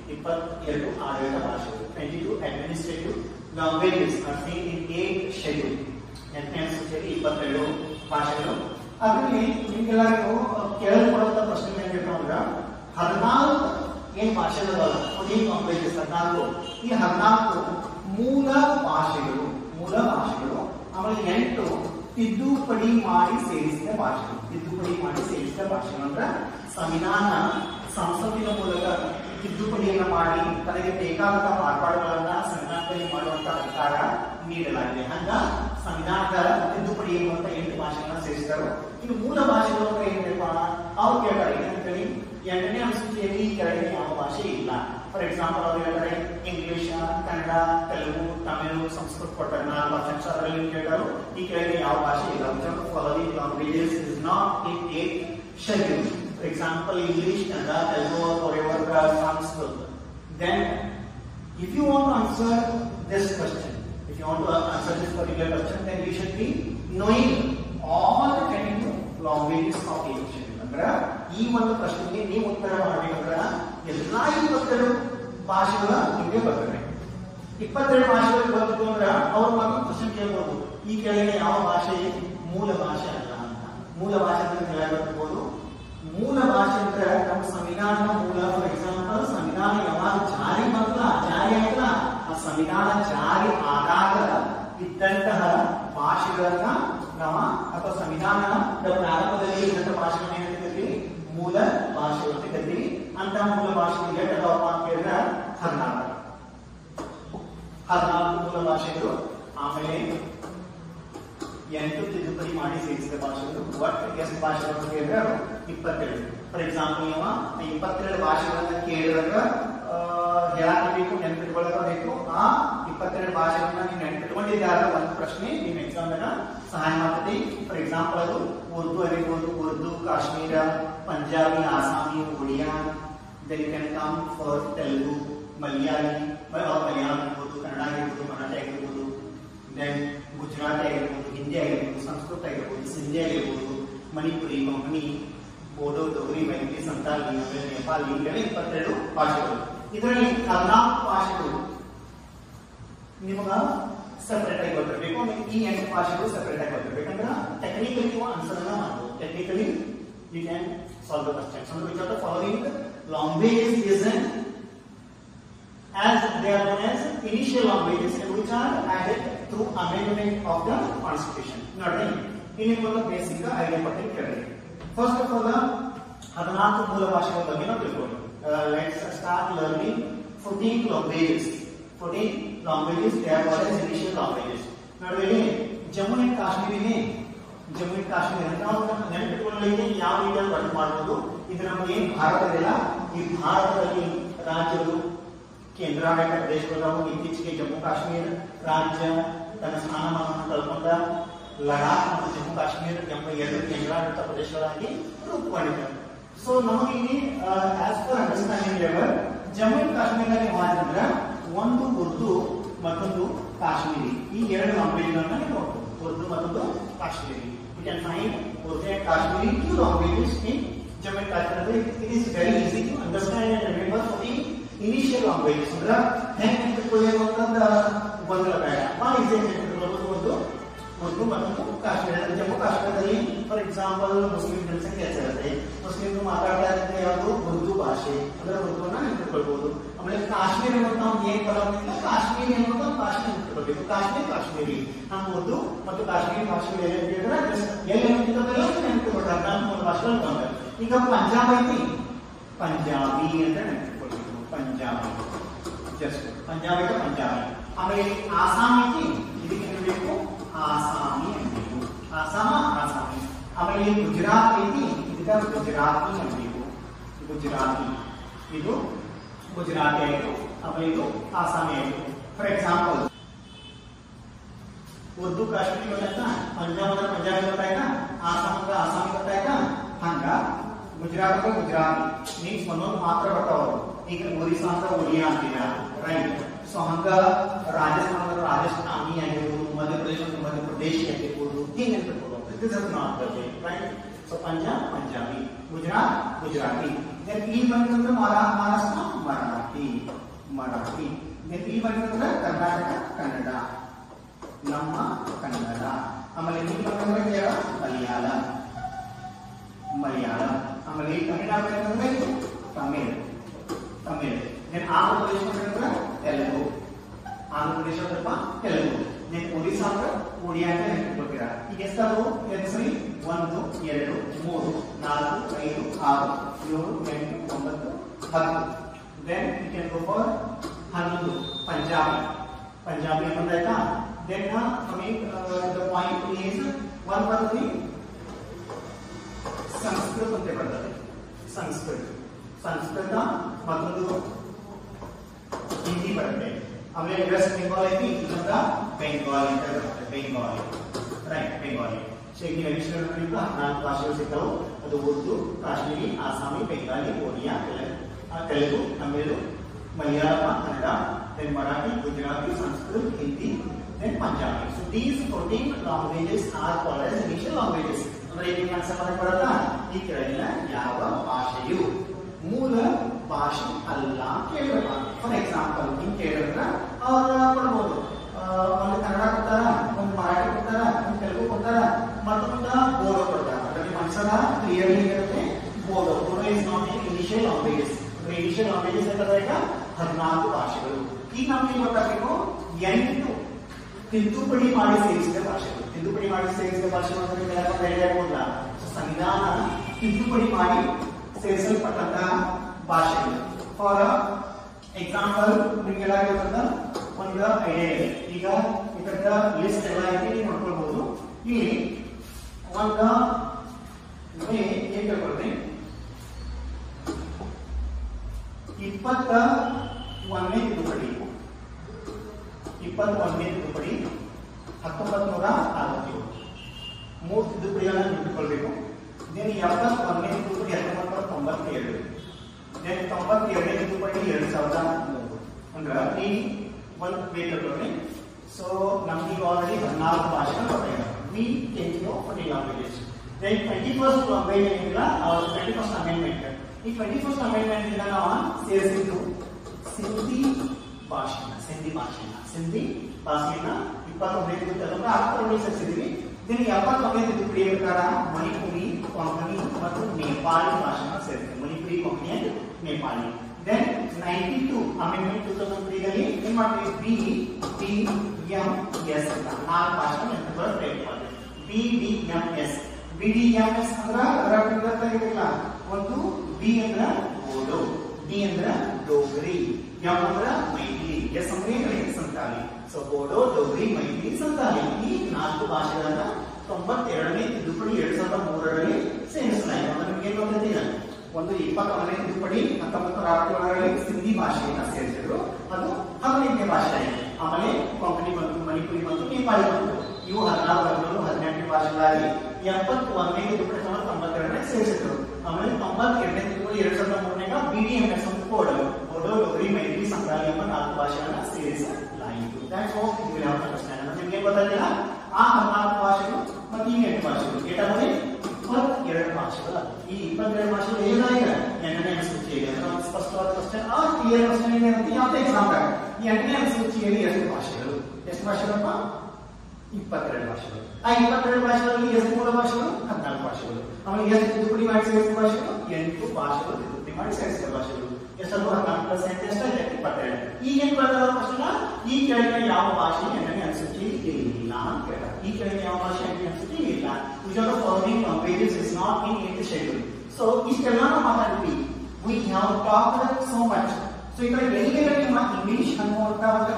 ಇಪ್ಪತ್ತೆರಡು ಆಡಳಿತ ಭಾಷೆಗಳು twenty two administrative languages are same in eighth schedule ಎಂಟನೇ ಸೂಚಿಯಲ್ಲಿ ಇಪ್ಪತ್ತೆರಡು ಭಾಷೆಗಳು ಅದರಲ್ಲಿ ನಿಮ್ಗೆಲ್ಲರಿಗೂ ಕೇಳಲ್ಪಡುವಂತ ಪ್ರಶ್ನೆ ಏನಿರ್ತಾವ ಅಂದ್ರೆ ಹದಿನಾಲ್ಕು ಏನ್ ಭಾಷೆಗಳು ಫೋರ್ಟೀನ್ ಲ್ಯಾಂಗ್ವೇಜಸ್ ಹದಿನಾಲ್ಕು ಈ ಹದಿನಾಲ್ಕು ಮೂಲ ಭಾಷೆಗಳು ಮೂಲ ಭಾಷೆಗಳು ಆಮೇಲೆ ಎಂಟು ತಿದ್ದುಪಡಿ ಮಾಡಿ ಸೇರಿಸಿದ ಭಾಷೆಗಳು ತಿದ್ದುಪಡಿ ಮಾಡಿ ಸೇರಿಸಿದ ಭಾಷೆಗಳು ಅಂದ್ರೆ ಸಂವಿಧಾನ ಸಂಸತ್ತಿನ ಮೂಲಕ ತಿದ್ದುಪಡಿಯನ್ನ ಮಾಡಿ ತನಗೆ ಬೇಕಾದಂತ ಮಾರ್ಪಾಡುಗಳನ್ನ ಸಂವಿಧಾನದಲ್ಲಿ ಮಾಡುವಂತ ಅಧಿಕಾರ ನೀಡಲಾಗಿದೆ ಹಂಗ ಸಂವಿಧಾನದ ತಿದ್ದುಪಡಿ ಎನ್ನುವಂತ ಎಂಟು ಭಾಷೆಗಳನ್ನ ಸೇರಿಸಿದರು ಇನ್ನು ಮೂಲ ಭಾಷೆಗಳು ಅಂದ್ರೆ ಏನಿದೆಪ್ಪ ಅವ್ರು ಕೇಳ್ತಾರೆ ಏನಂತೇಳಿ ಎಂಟನೇ ಅನುಸೂಚಿಯಲ್ಲಿ ಈ ಕೆಳಗಿನ ಯಾವ ಭಾಷೆ ಇಲ್ಲ ಫಾರ್ ಎಕ್ಸಾಂಪಲ್ ಅವ್ರು ಹೇಳ್ತಾರೆ ಇಂಗ್ಲಿಷ್ ಕನ್ನಡ ತೆಲುಗು ತಮಿಳು ಸಂಸ್ಕೃತ ಕೊಟ್ಟಾರೆ ನಾಲ್ಕು ಭಾಷೆ ಅದರಲ್ಲಿ ಕೇಳಿದರು ಈ ಕೆಳಗಿನ ಯಾವ ಭಾಷೆ ಇಲ್ಲ following languages is not in eighth schedule for example English Kannada Telugu whatever Sanskrit then if you want to answer this question if you want to answer this particular question then you should be knowing all the 22 languages of English ಅಂದ್ರ ಈ ಒಂದು ಪ್ರಶ್ನೆಗೆ ನೀವು ಉತ್ತರ ಮಾಡ್ಬೇಕಂದ್ರ ಎಲ್ಲಾ ಇಪ್ಪತ್ತೆರಡು ಭಾಷೆಗಳ ನಿಮಗೆ ಬರ್ತವೆ ಇಪ್ಪತ್ತೆರಡು ಭಾಷೆಗಳು ಬಂತು ಅಂದ್ರ ಅವ್ರು ಒಂದು ಕ್ವಶನ್ ಕೇಳ್ಬೋದು ಈ ಕೆಳಗೆ ಯಾವ ಭಾಷೆ ಮೂಲ ಭಾಷೆ ಅಲ್ಲ ಅಂತ ಮೂಲ ಭಾಷೆ ಅಂತ ಕೇಳಬಹುದು ಮೂಲ ಭಾಷೆ ಅಂದ್ರೆ ನಮ್ಮ ಸಂವಿಧಾನದ ಮೂಲ ಫಾರ್ ಎಕ್ಸಾಂಪಲ್ ಸಂವಿಧಾನ ಯಾವಾಗ ಜಾರಿ ಬಂತಲ್ಲ ಜಾರಿ ಆಯ್ತಲ್ಲ ಆ ಸಂವಿಧಾನ ಜಾರಿ ಆದಾಗ ಇದ್ದಂತಹ ಭಾಷೆಗಳನ್ನ ನಾವ ಅಥವಾ ಸಂವಿಧಾನದ ಪ್ರಾರಂಭದಲ್ಲಿ ಇದ್ದಂತಹ ಭಾಷೆಗಳನ್ನ ಏನ್ ಕರಿತೀವಿ ಮೂಲ ಭಾಷೆಗಳು ಅಂತ ಕರಿತೀವಿ ಅಂತ ಮೂಲ ಭಾಷೆಗಳು ಎಷ್ಟು ಅದಾವಪ್ಪ ಅಂತ ಕೇಳಿದ್ರೆ ಹದಿನಾಲ್ಕು ಹದಿನಾಲ್ಕು ಮೂಲ ಭಾಷೆಗಳು ಆಮೇಲೆ ಎಂಟು ತಿದ್ದುಪಡಿ ಮಾಡಿ ಸೇರಿಸಿದ ಭಾಷೆಗಳು ಒಟ್ಟು ಎಷ್ಟು ಭಾಷೆಗಳು ಅಂತ ಕೇಳಿದ್ರೆ ಅದು ಇಪ್ಪತ್ತೆರಡು ಫಾರ್ ಎಕ್ಸಾಂಪಲ್ ನೀವು ಆ ಇಪ್ಪತ್ತೆರಡು ಭಾಷೆಗಳನ್ನ ಕೇಳಿದಾಗ ಹೇಳಬೇಕು ನೆನಪಿಟ್ಕೊಳ್ಳಬೇಕು ಆ ಇಪ್ಪತ್ತೆರಡು ಭಾಷೆಗಳನ್ನ ನೀವು ನೆನಪಿಟ್ಕೊಂಡಿದ್ದಾಗ ಒಂದು ಪ್ರಶ್ನೆ ನಿಮ್ಮ ಎಕ್ಸಾಮ್ ಸಹಾಯ ಮಾಡ್ತದೆ ಫಾರ್ ಎಕ್ಸಾಂಪಲ್ ಅದು ಉರ್ದು ಆಗಿರ್ಬೋದು Urdu Kashmir Punjabi Assamese Odia then can come for Telugu Malayali Malayalam ಆಗಿರ್ಬೋದು ಕನ್ನಡ ಆಗಿರ್ಬೋದು ಮರಾಠಿ ಆಗಿರ್ಬೋದು ದೆನ್ ಗುಜರಾತಿ ಆಗಿರ್ಬೋದು ಹಿಂದಿ ಆಗಿರ್ಬೋದು ಸಂಸ್ಕೃತ ಆಗಿರ್ಬೋದು ಸಿಂಧಿ ಆಗಿರ್ಬೋದು ಮಣಿಪುರಿ ಕೊಂಕಣಿ ಬೋಡೋ ಡೋಗ್ರಿ ಮೈತ್ರಿ ಸಂತಾಲಿ ಆಮೇಲೆ ನೇಪಾಳಿ ಇವೆಲ್ಲ ಇಪ್ಪತ್ತೆರಡು ಭಾಷೆಗಳು ಇದರಲ್ಲಿ ಹದಿನಾಲ್ಕು ಭಾಷೆಗಳು ನಿಮಗ ಸೆಪರೇಟ್ ಆಗಿ ಗೊತ್ತಿರಬೇಕು ಈ ಎಂಟು ಭಾಷೆಗಳು ಸೆಪರೇಟ್ ಆಗಿ ಗೊತ್ತಿರಬೇಕಂದ್ರೆ ಟೆಕ್ನಿಕಲಿ ನೀವು ಆನ್ಸರ್ ಅನ್ನ ಮಾಡಬಹುದು technically you can solve the question so which are the following language is as they are known as initial languages and which are added through amendment of the constitution. ನೋಡಿ ಇಲ್ಲಿ ಒಂದು ಬೇಸಿಕ್ ಐಡಿಯಾ ಪಟ್ಟಿ ಕೇಳಿ ಫಸ್ಟ್ ಆಫ್ ಆಲ್ ಹದಿನಾಲ್ಕು ಮೂಲ ಭಾಷೆಗಳ ಬಗ್ಗೆ ನಾವು ತಿಳ್ಕೊಳ್ಳಿ let's start learning fourteen languages fourteen languages they are called as initial languages ನೋಡಿ ಇಲ್ಲಿ ಜಮ್ಮು ಅಂಡ್ ಕಾಶ್ಮೀರಿಗೆ ಜಮ್ಮು ಅಂಡ್ ಕಾಶ್ಮೀರ ನಾವು ನೆನಪಿಟ್ಕೊಳ್ಳಲಿಕ್ಕೆ ಯಾವ ರೀತಿಯಲ್ಲಿ ವರ್ಕ್ ಮಾಡಬಹುದು ಇದು ನಮಗೆ ಏನ್ ಭಾರತ ಇದೆಯಲ್ಲ ಈ ಭಾರತದಲ್ಲಿ ರಾಜ್ಯಗಳು ಕೇಂದ್ರಾಡಳಿತ ಪ್ರದೇಶಗಳು ಇತ್ತೀಚೆಗೆ ಜಮ್ಮು ಕಾಶ್ಮೀರ ರಾಜ್ಯ ತನ್ನ ಸ್ಥಾನಮಾನವನ್ನು ಕಳ್ಕೊಂಡ ಲಡಾಖ್ ಮತ್ತು ಜಮ್ಮು ಕಾಶ್ಮೀರ ಎಂಬ ಎರಡು ಕೇಂದ್ರಾಡಳಿತ ಪ್ರದೇಶಗಳಾಗಿ ರೂಪುಗೊಂಡಿದೆ ಸೊ ನಮಗೆ ಇಲ್ಲಿ as per understanding level Jammu and ಕಾಶ್ಮೀರದಲ್ಲಿ ಮಾಡಿದ್ರೆ ಒಂದು ಉರ್ದು ಮತ್ತೊಂದು ಕಾಶ್ಮೀರಿ ಈ ಎರಡು ಲ್ಯಾಂಗ್ವೇಜ್ಗಳನ್ನ ನೀವು ನೋಡ್ಬೋದು ಉರ್ದು ಮತ್ತೊಂದು Kashmiri you can find Urdu and Kashmiri two languages in Jammu and Kashmir it is very easy to understand and remember for the initial languages ಅಂದ್ರೆ ಹೆಂಗ್ ನೆನಪಿಟ್ಕೊಳ್ಳೋದು ಅಂತಂದ ಗೊಂದಲ ಬೇಡ ಭಾಳ ಈಸಿ ನೆನಪಿಟ್ಕೊಳ್ಳೋದು ಒಂದು ಉರ್ದು ಮತ್ತು ಕಾಶ್ಮೀರ ಜಮ್ಮು ಕಾಶ್ಮೀರದಲ್ಲಿ ಫಾರ್ ಎಕ್ಸಾಂಪಲ್ ಮುಸ್ಲಿಂ ಜನಸಂಖ್ಯೆ ಹೆಚ್ಚಿರುತ್ತೆ ಮುಸ್ಲಿಂ ಮಾತಾಡ್ತಾ ಇದ್ರೆ ಯಾವುದು ಉರ್ದು ಭಾಷೆ ಅಂದ್ರೆ ಉರ್ದುವನ್ನ ನೆನಪಿಟ್ಕೊಳ್ಬಹುದು ಆಮೇಲೆ ಕಾಶ್ಮೀರ ಅನ್ನೋದು ನಾವು ಏನ್ ಬರೋದಿಲ್ಲ ಕಾಶ್ಮೀರಿ ಅನ್ನೋದು ನಾವು ಭಾಷೆ ನೆನಪಿಟ್ಕೊಳ್ಬೇಕು ಕಾಶ್ಮೀರ್ ಕಾಶ್ಮೀರಿ ನಮ್ಮ ಉರ್ದು ಮತ್ತು ಕಾಶ್ಮೀರಿ ಭಾಷೆಗಳು ಎಲ್ಲಿ ಹೇಳಿದ್ರೆ ಎಲ್ಲಿ ನೆನಪಿಟ್ಕೊಳ್ಬೇಕಲ್ಲ ನೆನಪಿಟ್ಕೊಳ್ತಾರೆ ಹದಿನಾಲ್ಕು ಮೂರು ಭಾಷೆಗಳು ಬಂದ್ರೆ ಈಗ ಪಂಜಾಬ್ ಐತಿ ಪಂಜಾಬಿ ಅಂತ ನೆನಪಿಟ್ಕೊಳ್ಬೇಕು ಪಂಜಾಬಿ ಜಸ್ಟ್ ಪಂಜಾಬ್ ಐತೆ ಪಂಜಾಬಿ ಆಮೇಲೆ ಆಸಾಮ್ ಐತಿ ಇದಕ್ಕೆ ಏನ್ಬೇಕು ಆಸಾಮಿ ಅನ್ಬೇಕು ಆಸಾಮ ಆಸಾಮಿ ಆಮೇಲೆ ಇಲ್ಲಿ ಗುಜರಾತ್ ಐತಿ ಇದಕ್ಕೆ ಗುಜರಾತಿ ಅನ್ಬೇಕು ಗುಜರಾತಿ ಇದು ಗುಜರಾತಿ ಆಯ್ತು ಆಮೇಲೆ ಇದು ಆಸಾಮಿ ಆಯ್ತು ಫಾರ್ ಎಕ್ಸಾಂಪಲ್ ಉರ್ದು ಕಾಶ್ಮೀರಿ ಗೊತ್ತಾಯ್ತಾ ಪಂಜಾಬ್ ಅಂದ್ರೆ ಪಂಜಾಬಿ ಗೊತ್ತಾಯ್ತಾ ಆಸಾಮ್ ಅಂದ್ರೆ ಆಸಾಮಿ ಗೊತ್ತಾಯ್ತಾ ಹಂಗ ಗುಜರಾತ್ ಅಂದ್ರೆ ಗುಜರಾತಿ ಮೀನ್ಸ್ ಒಂದೊಂದು ಮಾತ್ರ ಬರ್ತಾವ ಈಗ ಒರಿಸ್ಸಾ ಅಂದ್ರೆ ಒಡಿಯಾ ಅಂತೀರ ರೈಟ್ ಸೊ ಹಂಗ ರಾಜಸ್ಥಾನ ಅಂದ್ರೆ ರಾಜಸ್ಥಾನಿ ಆಗಿರ್ಬೋದು ಮಧ್ಯಪ್ರದೇಶ ಅಂದ್ರೆ ಮಧ್ಯಪ್ರದೇಶಿ ಆಗಿರ್ಬೋದು ಹಿಂಗೆ ನೆನ್ಪಿಟ್ಬೋದು this is not the way right so Punjab Punjabi Gujarat Gujarati then ಈ ಬಂದ್ರೆ ಮಹಾರಾಷ್ಟ್ರ ಮರಾಠಿ ಮರಾಠಿ ದೆನ್ ಈ ಬಂದ್ರೆ ಕರ್ನಾಟಕ ಕನ್ನಡ ನಮ್ಮ ಕನ್ನಡ ಆಮೇಲೆ ಈ ಬಂದ್ರೆ ಕೇರಳ ಮಲಯಾಳ ಮಲಯಾಳ ಆಮೇಲೆ ಈ ತಮಿಳ್ನಾಡು ಬಂದ್ರೆ ತಮಿಳ್ ತಮಿಳ್ ದೆನ್ ಆಂಧ್ರ ಪ್ರದೇಶ ಬಂದ್ರೆ ತೆಲುಗು ಆಂಧ್ರ ಪ್ರದೇಶ ಸ್ವಲ್ಪ ತೆಲುಗು ದೆನ್ ಒಡಿಶಾ ಅಂದ್ರೆ ಒಡಿಯಾ ಅಂತ ನೆನಪಿಟ್ಕೊಳ್ತೀರಾ ಈಗ ಎಷ್ಟಾದವು ಹೆಸರಿ ಒಂದು ಎರಡು ಮೂರು ನಾಲ್ಕು ಐದು ಆರು ಏಳು ಎಂಟು ಒಂಬತ್ತು ಹತ್ತು then you can go for ಹನ್ನೊಂದು ಪಂಜಾಬಿ ಪಂಜಾಬಿ ಬಂದಾಯ್ತಾ then coming the point is one ಬರ್ತದೆ ಸಂಸ್ಕೃತ ಅಂತ ಬರ್ತದೆ ಸಂಸ್ಕೃತ ಸಂಸ್ಕೃತ ಮತ್ತೊಂದು ಹಿಂದಿ ಬರುತ್ತೆ ಆಮೇಲೆ ವೆಸ್ಟ್ ಬೆಂಗಾಲ್ ಐತಿ ಇದರಿಂದ ಬೆಂಗಾಲಿ ಅಂತ ಬರುತ್ತೆ ಬೆಂಗಾಲಿ ರೈಟ್ ಬೆಂಗಾಲಿ ಸೊ ಈಗ ನೀವು ಅಡಿಷನಲ್ ನೋಡಿದ್ರೆ ಹದಿನಾಲ್ಕು ಭಾಷೆಗಳು ಸಿಗ್ತಾವು ಅದು ಉರ್ದು ಕಾಶ್ಮೀರಿ ಆಸಾಮಿ ಬೆಂಗಾಲಿ ಒಡಿಯಾ ತೆಲುಗು ಆ, Telugu Tamil Malayalam Kannada then Marathi Gujarati Sanskrit Hindi then Punjabi so these fourteen languages are called as initial languages ಅಂದ್ರೆ ಈಗ ಕಾನ್ಸೆಪ್ಟ್ ಬರುತ್ತಾ ಈ ಕೆಳಗಿನ ಯಾವ ಭಾಷೆಯು ಮೂಲ ಭಾಷೆ ಅಲ್ಲ ಕೇಳಬೇಕು ಫಾರ್ ಎಕ್ಸಾಂಪಲ್ ಹಿಂಗ್ ಕೇಳಿದ್ರ ಅವ್ರ ಕೊಡ್ಬೋದು ಆ, ಒಂದು ಕನ್ನಡ ಕೊಡ್ತಾರ ಒಂದು ಮರಾಠಿ ಕೊಡ್ತಾರ ಒಂದು ತೆಲುಗು ಕೊಡ್ತಾರ ಮತ್ತೊಂದು ಬೋಡೋ ಕೊಡ್ತಾರ ಅದರಲ್ಲಿ ಮನ್ಸದ ಕ್ಲಿಯರ್ಲಿ ಇರುತ್ತೆ Bodo Bodo is not in initial languages initial languages ಅಂತ ಹದಿನಾಲ್ಕು ಭಾಷೆಗಳು ಈಗ ನಮ್ಗೆ ಏನ್ ಗೊತ್ತಾಗಬೇಕು ಎಂಟು ತಿದ್ದುಪಡಿ ಮಾಡಿ ಸೇರಿಸಿದ ಭಾಷೆಗಳು ತಿದ್ದುಪಡಿ ಮಾಡಿ ಸೇರಿಸಿದ ಭಾಷೆಗಳು ಅಂದ್ರೆ ನಿಮ್ಗೆಲ್ಲ ಬೇರೆ ಆಗೋಲ್ಲ ಸೊ ಸಂವಿಧಾನ ತಿದ್ದುಪಡಿ ಮಾಡಿ ಸೇರಿಸಲ್ಪಟ್ಟಂತಹ ಭಾಷೆಗಳು ಫಾರ್ ಎಕ್ಸಾಂಪಲ್ ನಿಮ್ಗೆಲ್ಲ ಗೊತ್ತದ ಒಂದು ಐಡಿಯಾ ಇದೆ ಈಗ ಇದರ ಲಿಸ್ಟ್ ಎಲ್ಲ ಐತಿ ನೀವು ನೋಡ್ಕೊಳ್ಬಹುದು ಇಲ್ಲಿ ಒಂದು ನೋಡಿ ಏನ್ ತಿಳ್ಕೊಳ್ರಿ ಇಪ್ಪತ್ತ ಒಂದನೇ ತಿದ್ದುಪಡಿ ಇಪ್ಪತ್ತೊಂದನೇ ತಿದ್ದುಪಡಿ ಹತ್ತೊಂಬತ್ತು ನೂರ ಅರವತ್ತೇಳು ಮೂರು ತಿದ್ದುಪಡಿಗಳನ್ನು ನೆನಪಿಕೊಳ್ಬೇಕು ದೆನ್ ಎಪ್ಪತ್ತೊಂದನೇ ತಿದ್ದುಪಡಿ ಹತ್ತೊಂಬತ್ತು ನೂರ ತೊಂಬತ್ತೇಳು ದೆನ್ ತೊಂಬತ್ತೆರಡನೇ ತಿದ್ದುಪಡಿ ಎರಡು ಸಾವಿರದ ಮೂರು ಅಂದ್ರೆ ಈ ಒಂದು ವೇತಗಳು ಸೊ ನಮ್ಗೆ ಈಗ ಆಲ್ರೆಡಿ ಹದಿನಾಲ್ಕು ಭಾಷೆಗಳು ಗೊತ್ತಾಗಿದೆ we change forty languages then twenty first language ಏನಿಲ್ಲ ಟ್ವೆಂಟಿ ಫಸ್ಟ್ ಅಮೆಂಡ್ಮೆಂಟ್ ಈ ಟ್ವೆಂಟಿ ಫಸ್ಟ್ ಅಮೆಂಡ್ಮೆಂಟ್ ಇಂದ ನಾವು ಸೇರಿಸಿದ್ದು ಸಿಂಧಿ ಭಾಷೆನ ಸಿಂಧಿ ಭಾಷೆನ ಸಿಂಧಿ ಭಾಷೆನ ಇಪ್ಪತ್ತೊಂದನೇ ತಿದ್ದುಪಡಿ ಅರ್ಥದಲ್ಲಿ ಸೇರಿಸಿದ್ವಿ ದಿನ ಎಪ್ಪತ್ತೊಂದನೇ ತಿದ್ದುಪಡಿ ಪ್ರಕಾರ ಮಣಿಪುರಿ ಕೊಂಕಣಿ ಮತ್ತು ನೇಪಾಳಿ ಭಾಷೆನ ಸೇರಿಸಿದ್ವಿ Manipuri Konkani and Nepali then ninety two amendment two thousand ತ್ರೀದಲ್ಲಿ ಏನ್ ಮಾಡ್ತೀವಿ ಬಿ ಡಿ ಎಂ ಎಸ್ ಅಂತ ನಾಲ್ಕು ಭಾಷೆ ನೆನಪಿಕೊಳ್ಳೋ ಪ್ರಯತ್ನ ಮಾಡ್ತೀವಿ B D M S B D M S ಅಂದ್ರ ಅದರ ತೆಗಿದಿಲ್ಲ ಒಂದು ಬಿ ಅಂದ್ರ ಬೋಡೋ ಡಿ ಅಂದ್ರ ಡೋಗ್ರಿ ಎಂ ಅಂದ್ರ ಮೈಥಿಲಿ ಎಸ್ ಅಂದ್ರೆ ರೈತ ಸಂತಾಲಿ ಸೊ ಬೋಡೋ ಡೋಗ್ರಿ ಮೈಥಿಲಿ ಸಂತಾಲಿ ಈ ನಾಲ್ಕು ಭಾಷೆಗಳನ್ನ ತೊಂಬತ್ತೆರಡನೇ ತಿದ್ದುಪಡಿ ಎರಡ್ ಸಾವಿರದ ಮೂರರಲ್ಲಿ ಸೇರಿಸಲಾಗಿದೆ ಅಂದ್ರೆ ನಿಮ್ಗೆ ಏನ್ ಗೊತ್ತಿದೆ ಒಂದು ಇಪ್ಪತ್ತೊಂದನೇ ತಿದ್ದುಪಡಿ ಹತ್ತೊಂಬತ್ತು ನೂರ ಅರವತ್ತೇಳರಲ್ಲಿ ಸಿಂಧಿ ಭಾಷೆಯನ್ನ ಸೇರಿಸಿದ್ರು ಅದು ಹದಿನೈದನೇ ಭಾಷೆ ಆಗಿದೆ ಆಮೇಲೆ ಕೊಂಕಣಿ ಬಂತು ಮಣಿಪುರಿ ಬಂತು ನೇಪಾಳಿ ಬಂತು ಇವು ಹದಿನಾರು ಹದಿನೇಳು ಹದಿನೆಂಟನೇ ಭಾಷೆಗಳಾಗಿ ಎಪ್ಪತ್ತು ಒಂದನೇ ತಿದ್ದುಪಡಿ ಸಾವಿರದ ತೊಂಬತ್ತೆರಡನೇ ಸೇರಿಸಿದ್ರು ಆಮೇಲೆ ತೊಂಬತ್ತೆರಡನೇ ತಿದ್ದುಪಡಿ ಎರಡ್ ಸಾವಿರದ ಮೂರನೇಗ ಬಿಡಿಎಂಎಸ್ ಒಂದು ಕೋಡ್ ಬೋಡೋ ಡೋಗ್ರಿ ಮೈತ್ರಿ ಸಂತಾಲಿ ಎಂಬ ನಾಲ್ಕು ಭಾಷೆಗಳನ್ನ ಸೇರಿಸಲಾಯಿತು that's what you will have to understand ಅಂದ್ರೆ ನಿಮಗೆ ಗೊತ್ತಾಗಿಲ್ಲ ಆ ಹದಿನಾಲ್ಕು ಭಾಷೆಗಳು ಮತ್ತು ಈ ಎಂಟು ಭಾಷೆಗಳು ಏಟಾದ್ರೆ ಇಪ್ಪತ್ತೆರಡು ಭಾಷೆಗಳು ಈ ಇಪ್ಪತ್ತೆರಡು ಭಾಷೆಗಳು ಏನಾಗಿದೆ ಎಂಟನೇ ಅನುಸೂಚಿಯಲ್ಲಿ ಅಂದ್ರೆ ಒಂದು ಸ್ಪಷ್ಟವಾದ ಕ್ವಶನ್ ಆ ಕ್ಲಿಯರ್ ಕ್ವಶನ್ ಇದೆ ಅಂತ ಯಾವ್ದು ಎಕ್ಸಾಮ್ ಈ ಎಂಟನೇ ಅನುಸೂಚಿಯಲ್ಲಿ ಎಷ್ಟು ಭಾಷೆಗಳು ಎಷ್ಟು ಭಾಷೆಗಳಪ್ಪ ಇಪ್ಪತ್ತೆರಡು ಭಾಷೆಗಳು ಆ ಇಪ್ಪತ್ತೆರಡು ಭಾಷೆಗಳಲ್ಲಿ ಎಷ್ಟು ಮೂಲ ಭಾಷೆಗಳು ಹದಿನಾಲ್ಕು ಭಾಷೆಗಳು ಆಮೇಲೆ ಎಷ್ಟು ತಿದ್ದುಪಡಿ ಮಾಡಿ ಸೇರಿಸಿದ ಭಾಷೆಗಳು ಎಂಟು ಭಾಷೆಗಳು ತಿದ್ದುಪಡಿ ಮಾಡಿ ಸೇರಿಸಿದ ಭಾಷೆಗಳು ಎಷ್ಟೊಂದು ಹದಿನಾಲ್ಕು ಪ್ಲಸ್ ಎಂಟು ಎಷ್ಟಾಗಿದೆ ಇಪ್ಪತ್ತೆರಡು ಈಗ ಏನ್ ಬರ್ತದ ಪ್ರಶ್ನೆ ಈ ಕೆಳಗಿನ ಯಾವ ಭಾಷೆ ಎಂಟನೇ ಅನುಸೂಚಿ ಇಲ್ಲ ಅಂತ ಕೇಳ್ತಾರೆ ಈ ಕೆಳಗಿನ ಯಾವ ಭಾಷೆ ಎಂಟನೇ ಅನುಸೂಚಿ ಇಲ್ಲ which are the following languages is not in eighth schedule so ಇಷ್ಟೆಲ್ಲ ನಾವು ಮಾತಾಡ್ತೀವಿ we have talked so much so ಈ ಕಡೆ ಎಲ್ಲಿಗೆ ನಿಮ್ಮ ಇಂಗ್ಲಿಷ್ ಅನ್ನುವಂತ ಒಂದು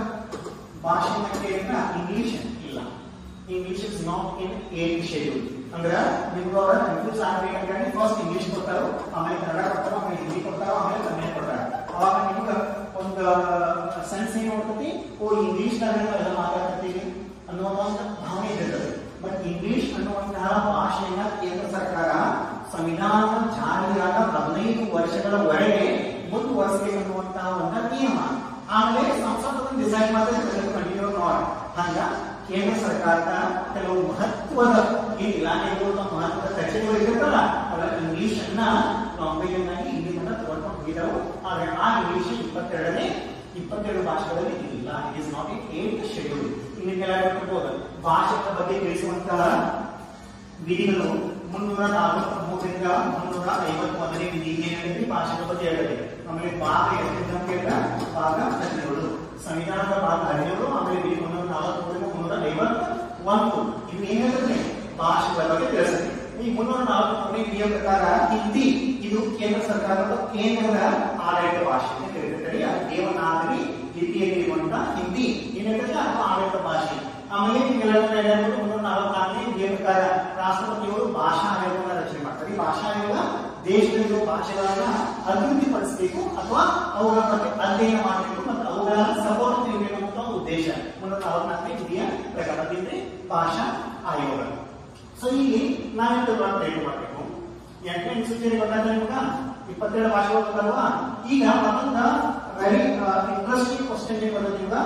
ಭಾಷೆನ ಕೇಳಿದ್ರೆ ಇಂಗ್ಲಿಷ್ ಇಲ್ಲ English is not in eighth schedule ಅಂದ್ರೆ ನಿಮ್ಗೆ ಅವರ ಕನ್ಫ್ಯೂಸ್ ಆಗ್ಬೇಕಂದ್ರೆ ಫಸ್ಟ್ ಇಂಗ್ಲಿಷ್ ಕೊಡ್ತಾರೋ ಆಮೇಲೆ ಕನ್ನಡ ಕೊಡ್ತಾರೋ ಆಮೇಲೆ ಹಿಂದಿ ಕೊಡ್ತಾರೋ ಆಮೇಲೆ ಕನ್ನಡ ಕೊಡ್ತಾರ ಅವಾಗ ನಿಮ್ಗೆ ಒಂದು ಸೆನ್ಸ್ ಏನ್ ನೋಡ್ತೈತಿ ಓ ಇಂಗ್ಲಿಷ್ ನಾಗ ಎಲ್ಲ ಮಾತಾಡ್ತೀವಿ ಅನ್ನೋ ಒಂದು ಭಾವನೆ ಇರ್ತದೆ ಬಟ್ ಇಂಗ್ಲಿಷ್ ಅನ್ನುವಂತಹ ಭಾಷೆಯನ್ನ ಕೇಂದ್ರ ಸರ್ಕಾರ ಸಂವಿಧಾನ ಜಾರಿಯಾದ ಹದಿನೈದು ವರ್ಷಗಳವರೆಗೆ ಮುಂದುವರಿಸಬೇಕನ್ನುವಂತಹ ಒಂದು ನಿಯಮ ಆಮೇಲೆ ಸಂಸತ್ ಡಿಸೈಡ್ ಮಾಡಿದ್ರೆ ಕಂಟಿನ್ಯೂ ನಾಟ್ ಹಂಗ ಕೇಂದ್ರ ಸರ್ಕಾರದ ಕೆಲವು ಮಹತ್ವದ ಏನ್ ಇಲಾಖೆಗಳು ತಮ್ಮ ಮಹತ್ವದ ಕಚೇರಿಗಳು ಇರುತ್ತಲ್ಲ ಅವರ ಇಂಗ್ಲಿಷ್ ಅನ್ನ ಲ್ಯಾಂಗ್ವೇಜ್ ಅನ್ನಾಗಿ ಇಲ್ಲಿ ಮಟ್ಟ ಕೊಟ್ಟಿದ್ದವು ಆದ್ರೆ ಆ ಇಂಗ್ಲಿಷ್ ಇಪ್ಪತ್ತೆರಡನೇ ಇಪ್ಪತ್ತೆರಡು ಭಾಷೆಗಳಲ್ಲಿ ಇಲ್ಲ it is not in eighth schedule ಇನ್ನು ಕೆಲವು ಗೊತ್ತಿರ್ಬೋದು ಭಾಷೆಗಳ ಬಗ್ಗೆ ತಿಳಿಸುವಂತಹ ವಿಧಿಗಳು ಮುನ್ನೂರ ನಲವತ್ಮೂರರಿಂದ ಮುನ್ನೂರ ಐವತ್ತು ಒಂದನೇ ವಿಧಿ ಏನ್ ಹೇಳಿದ್ರಿ ಭಾಷೆಗಳ ಬಗ್ಗೆ ಹೇಳಿದೆ ಆಮೇಲೆ ಭಾಗ ಎಷ್ಟು ಕೇಳಿದ ಭಾಗ ಹದಿನೇಳು ಸಂವಿಧಾನದ ಭಾಗ ಹದಿನೇಳು ಆಮೇಲೆ ವಿಧಿ ಮುನ್ನೂರ ನಲವತ್ಮೂರರಿಂದ ಮುನ್ನೂರ ಐವತ್ತ ಒಂದು ಇವು ಏನ್ ಹೇಳಿದ್ರೆ ಭಾಷೆಗಳ ಬಗ್ಗೆ ತಿಳಿಸಿದೆ ಈ ಮುನ್ನೂರ ನಲವತ್ಮೂರನೇ ವಿಧಿಯ ಪ್ರಕಾರ ಹಿಂದಿ ಇದು ಕೇಂದ್ರ ಸರ್ಕಾರದ ಕೇಂದ್ರದ ಆಡಳಿತ ಭಾಷೆ ಅಂತ ಹೇಳಿರ್ತಾರೆ ಅದು ದೇವನಾಗರಿ ಲಿಪಿಯಲ್ಲಿ ಇರುವಂತ ಹಿಂದಿ ಏನಿರ್ತದೆ ಅದು ಆಡಳಿತ ಭಾಷೆ ಆಮೇಲೆ ಕೆಲವೊಂದು ಮುನ್ನೂರ ನಲವತ್ನಾಲ್ಕನೇ ವಿಧಿಯ ಪ್ರಕಾರ ರಾಷ್ಟ್ರಪತಿಯವರು ಭಾಷಾ ಆಯೋಗವನ್ನು ರಚನೆ ಮಾಡ್ತಾರೆ ಈ ಭಾಷಾ ಆಯೋಗ ದೇಶದಲ್ಲಿರುವ ಭಾಷೆಗಳನ್ನ ಅಭಿವೃದ್ಧಿಪಡಿಸಬೇಕು ಅಥವಾ ಅವುಗಳ ಬಗ್ಗೆ ಅಧ್ಯಯನ ಮಾಡಬೇಕು ಮತ್ತು ಅವುಗಳ ಸಪೋರ್ಟ್ ನೀಡಬೇಕು ಅಂತ ಒಂದು ಉದ್ದೇಶ ಮುನ್ನೂರ ನಲವತ್ನಾಲ್ಕನೇ ವಿಧಿಯ ಪ್ರಕಾರದಿಂದ ಭಾಷಾ ಆಯೋಗ ಸೊ ಇಲ್ಲಿ ನಾವೆಂತ ಪ್ರಯತ್ನ ಮಾಡಬೇಕು ಎಂಟನೇ ಇನ್ಸ್ಟಿಟ್ಯೂಟ್ ಗೊತ್ತಾದ್ರೆ ನಿಮ್ಗ ಇಪ್ಪತ್ತೆರಡು ಭಾಷೆಗಳು ಗೊತ್ತಲ್ವಾ ಈಗ ಮತ್ತೊಂದ ವೆರಿ ಇಂಟ್ರೆಸ್ಟಿಂಗ್ ಕ್ವಶನ್ ಏನ್ ಬರುತ್ತೆ ನಿಮ್ಗ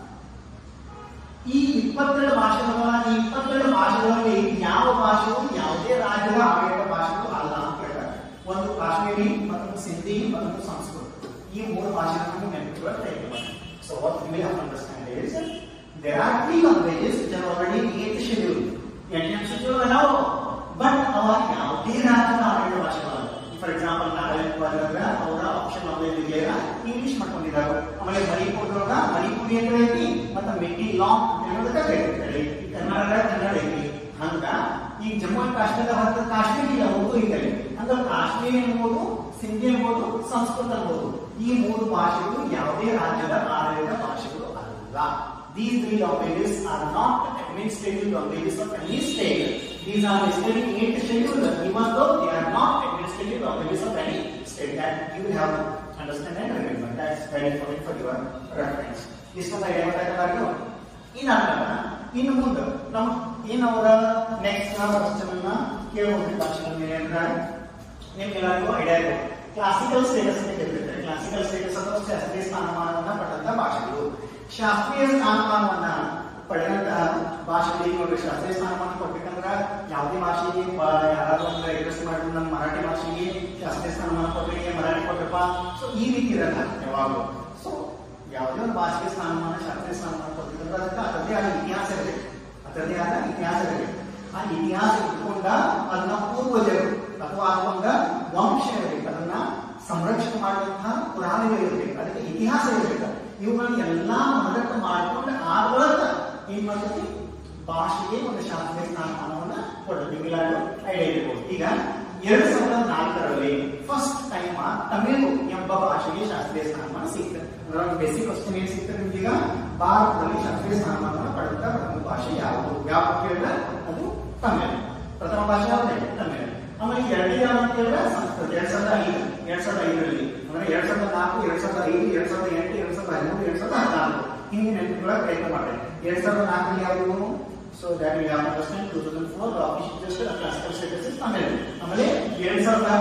ಈ ಇಪ್ಪತ್ತೆರಡು ಭಾಷೆಗಳ ಈ ಇಪ್ಪತ್ತೆರಡು ಭಾಷೆಗಳಲ್ಲಿ ಯಾವ ಭಾಷೆಯು ಯಾವುದೇ ರಾಜ್ಯದ ಆಡಳಿತ ಭಾಷೆಗಳು ಅಲ್ಲ ಅಂತ ಹೇಳ್ತಾರೆ ಒಂದು ಕಾಶ್ಮೀರಿ ಮತ್ತೊಂದು ಸಿಂಧಿ ಮತ್ತೊಂದು ಸಂಸ್ಕೃತ ಈ ಮೂರು ಭಾಷೆಗಳನ್ನು ನೆನಪಿಡುವ ಪ್ರಯತ್ನ ಮಾಡಿ so what you will have understand is there are three languages which are already in eighth schedule ಎಂಟನೇ ಶೆಡ್ಯೂಲ್ ನಾವು ಬಟ್ ಅವ ಯಾವುದೇ ರಾಜ್ಯದ ಆಡಳಿತ ಭಾಷೆಗಳಲ್ಲ ಫಾರ್ ಎಕ್ಸಾಂಪಲ್ ನಾಗಾಲ್ಯಾಂಡ್ ಹೋದಾಗ ಅವರ ಆಪ್ಷನ್ ಲ್ಯಾಂಗ್ವೇಜ್ ಇದೆಯಲ್ಲ ಇಂಗ್ಲಿಷ್ ಮಾಡ್ಕೊಂಡಿದ್ದಾರೆ ಆಮೇಲೆ ಮಣಿಪುರದೊಳಗ ಮಣಿಪುರಿ ಅಂತ ಐತಿ ಮತ್ತೆ ಮಿಡ್ಡಿ ಲಾಂಗ್ ಅನ್ನೋದಕ್ಕೆ ಕರೀತಾರೆ ಕರ್ನಾಟಕ ಕನ್ನಡ ಐತಿ ಹಂಗ ಈ ಜಮ್ಮು ಅಂಡ್ ಕಾಶ್ಮೀರ ಹೊರತು ಕಾಶ್ಮೀರ ಇಲ್ಲ ಉರ್ದು ಇದೆ ಹಂಗ ಕಾಶ್ಮೀರಿ ಅನ್ಬೋದು ಸಿಂಧಿ ಅನ್ಬೋದು ಸಂಸ್ಕೃತ ಅನ್ಬೋದು ಈ ಮೂರು ಭಾಷೆಗಳು ಯಾವುದೇ ರಾಜ್ಯದ ಆಡಳಿತ ಭಾಷೆಗಳು ಅಲ್ಲ These three languages are not administrative languages of any state. These are listed in eight schedule, even though they are not administrative languages of any state. That you will have to understand and remember. That's very important for your reference. ಇಷ್ಟೊಂದು ಐಡಿಯಾ ಗೊತ್ತಾಗಬಾರ್ದು ಇನ್ನಾದ್ಮೇಲೆ ಇನ್ನು ಮುಂದೆ ನಮ್ಮ ಏನು ಅವರ ನೆಕ್ಸ್ಟ್ ಕ್ವಶನ್ ಅನ್ನ ಕೇಳುವಂತ ಭಾಷೆ ಏನಂದ್ರೆ ನಿಮ್ಗೆಲ್ಲರಿಗೂ ಐಡಿಯಾ ಇದೆ ಕ್ಲಾಸಿಕಲ್ ಸ್ಟೇಟಸ್ ಅಂತ ಕೇಳಿರ್ತಾರೆ ಕ್ಲಾಸಿಕಲ್ ಸ್ಟೇಟಸ್ ಅಥವಾ ಶಾಸ್ತ್ರೀಯ ಸ್ಥಾನಮಾನವನ್ನ ಪಡೆದಂತ ಭಾಷೆಗಳು ಶಾಸ್ತ್ರೀಯ ಸ್ಥಾನಮಾನವನ್ನ ಪಡೆದಂತ ಭಾಷೆಗಳಿಗೆ ನೋಡ್ರಿ ಶಾಸ್ತ್ರೀಯ ಸ್ಥಾನಮಾನ ಕೊಡ್ಬೇಕಂದ್ರ ಯಾವುದೇ ಭಾಷೆಗೆ ಬ- ಯಾರಾದ್ರೂ ಒಂದು ರಿಕ್ವೆಸ್ಟ್ ಮಾಡಿದ್ರು ನಮ್ಮ ಮರಾಠಿ ಭಾಷೆಗೆ ಶಾಸ್ತ್ರೀಯ ಸ್ಥಾನಮಾನ ಕೊಟ್ಟರಿಗೆ ಮರಾಠಿ ಕೊಟ್ಟಪ್ಪ ಸೊ ಈ ರೀತಿ ಇರಲ್ಲ ಯಾವಾಗಲೂ ಸೊ ಯಾವುದೇ ಒಂದು ಭಾಷೆಗೆ ಸ್ಥಾನಮಾನ ಶಾಸ್ತ್ರೀಯ ಸ್ಥಾನಮಾನ ಕೊಡ್ಬೇಕಂದ್ರೆ ಅದಕ್ಕೆ ಅದರದೇ ಆದ ಇತಿಹಾಸ ಇರಬೇಕು ಅದರದೇ ಆದ ಇತಿಹಾಸ ಇರಬೇಕು ಆ ಇತಿಹಾಸ ಇಟ್ಕೊಂಡ ಅದನ್ನ ಪೂರ್ವಜರು ಅಥವಾ ಅದೊಂದ ವಂಶ ಇರಬೇಕು ಅದನ್ನ ಸಂರಕ್ಷಣೆ ಮಾಡುವಂತಹ ಪುರಾಣಗಳು ಇರಬೇಕು ಅದಕ್ಕೆ ಇತಿಹಾಸ ಇರಬೇಕು ಇವುಗಳನ್ನ ಎಲ್ಲಾ ಮನದಟ್ಟು ಮಾಡ್ಕೊಂಡು ಆ ಮೂಲಕ ಏನ್ ಮಾಡ್ತೀವಿ ಭಾಷೆಗೆ ಒಂದು ಶಾಸ್ತ್ರೀಯ ಸ್ಥಾನಮಾನವನ್ನ ಕೊಡಬೇಕು ನಿಮಗೆಲ್ಲರೂ ಐಡಿಯಾ ಇರಬಹುದು ಈಗ ಎರಡ್ ಸಾವಿರದ ನಾಲ್ಕರಲ್ಲಿ ಫಸ್ಟ್ ಟೈಮ್ ತಮಿಳು ಎಂಬ ಭಾಷೆಗೆ ಶಾಸ್ತ್ರೀಯ ಸ್ಥಾನಮಾನ ಸಿಗ್ತದೆ ಅದರ ಬೇಸಿಕ್ ಕ್ವಶನ್ ಏನ್ ಸಿಗ್ತದೆ ನಿಮ್ಗೀಗ ಭಾರತದಲ್ಲಿ ಶಾಸ್ತ್ರೀಯ ಸ್ಥಾನಮಾನವನ್ನು ಪಡೆದ ಪ್ರಥಮ ಭಾಷೆ ಯಾವುದು ಯಾವ ಕೇಳಿದ್ರೆ ಅದು ತಮಿಳು ಪ್ರಥಮ ಭಾಷೆ ಯಾವ್ದು ತಮಿಳು ಆಮೇಲೆ ಎರಡನೇ ಯಾವ ಅಂತ ಹೇಳಿದ್ರೆ ಸಂಸ್ಕೃತ ಎರಡ್ ಸಾವಿರದ ಐದು ಎರಡ್ ಸಾವಿರದ ಐದರಲ್ಲಿ ಅಂದ್ರೆ ಎರಡ್ ಸಾವಿರದ ನಾಲ್ಕು ಎರಡ್ ಸಾವಿರದ ಐದು ಎರಡ್ ಸಾವಿರದ ಎಂಟು ಎರಡ್ ಸಾವಿರದ ಹದಿಮೂರು ಎರಡ್ ಸಾವಿರದ ಹದಿನಾಲ್ಕು ಹಿಂದಿನ ನೆನಪುಗಳ ಪ್ರಯತ್ನ ಮಾಡಿದೆ ಎರಡ್ ಸಾವಿರದ ನಾಲ್ಕರಲ್ಲಿ ಯಾವುದು so that we have understand two thousand four just classical status is Tamil ಆಮೇಲೆ ಎರಡ್ ಸಾವಿರದ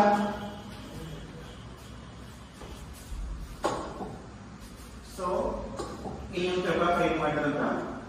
ಸೊ ಇಲ್ಲಿ ಪೇಪರ್ ಕ್ರಿಯೇಟ್ ಮಾಡಿದ್ರಂತ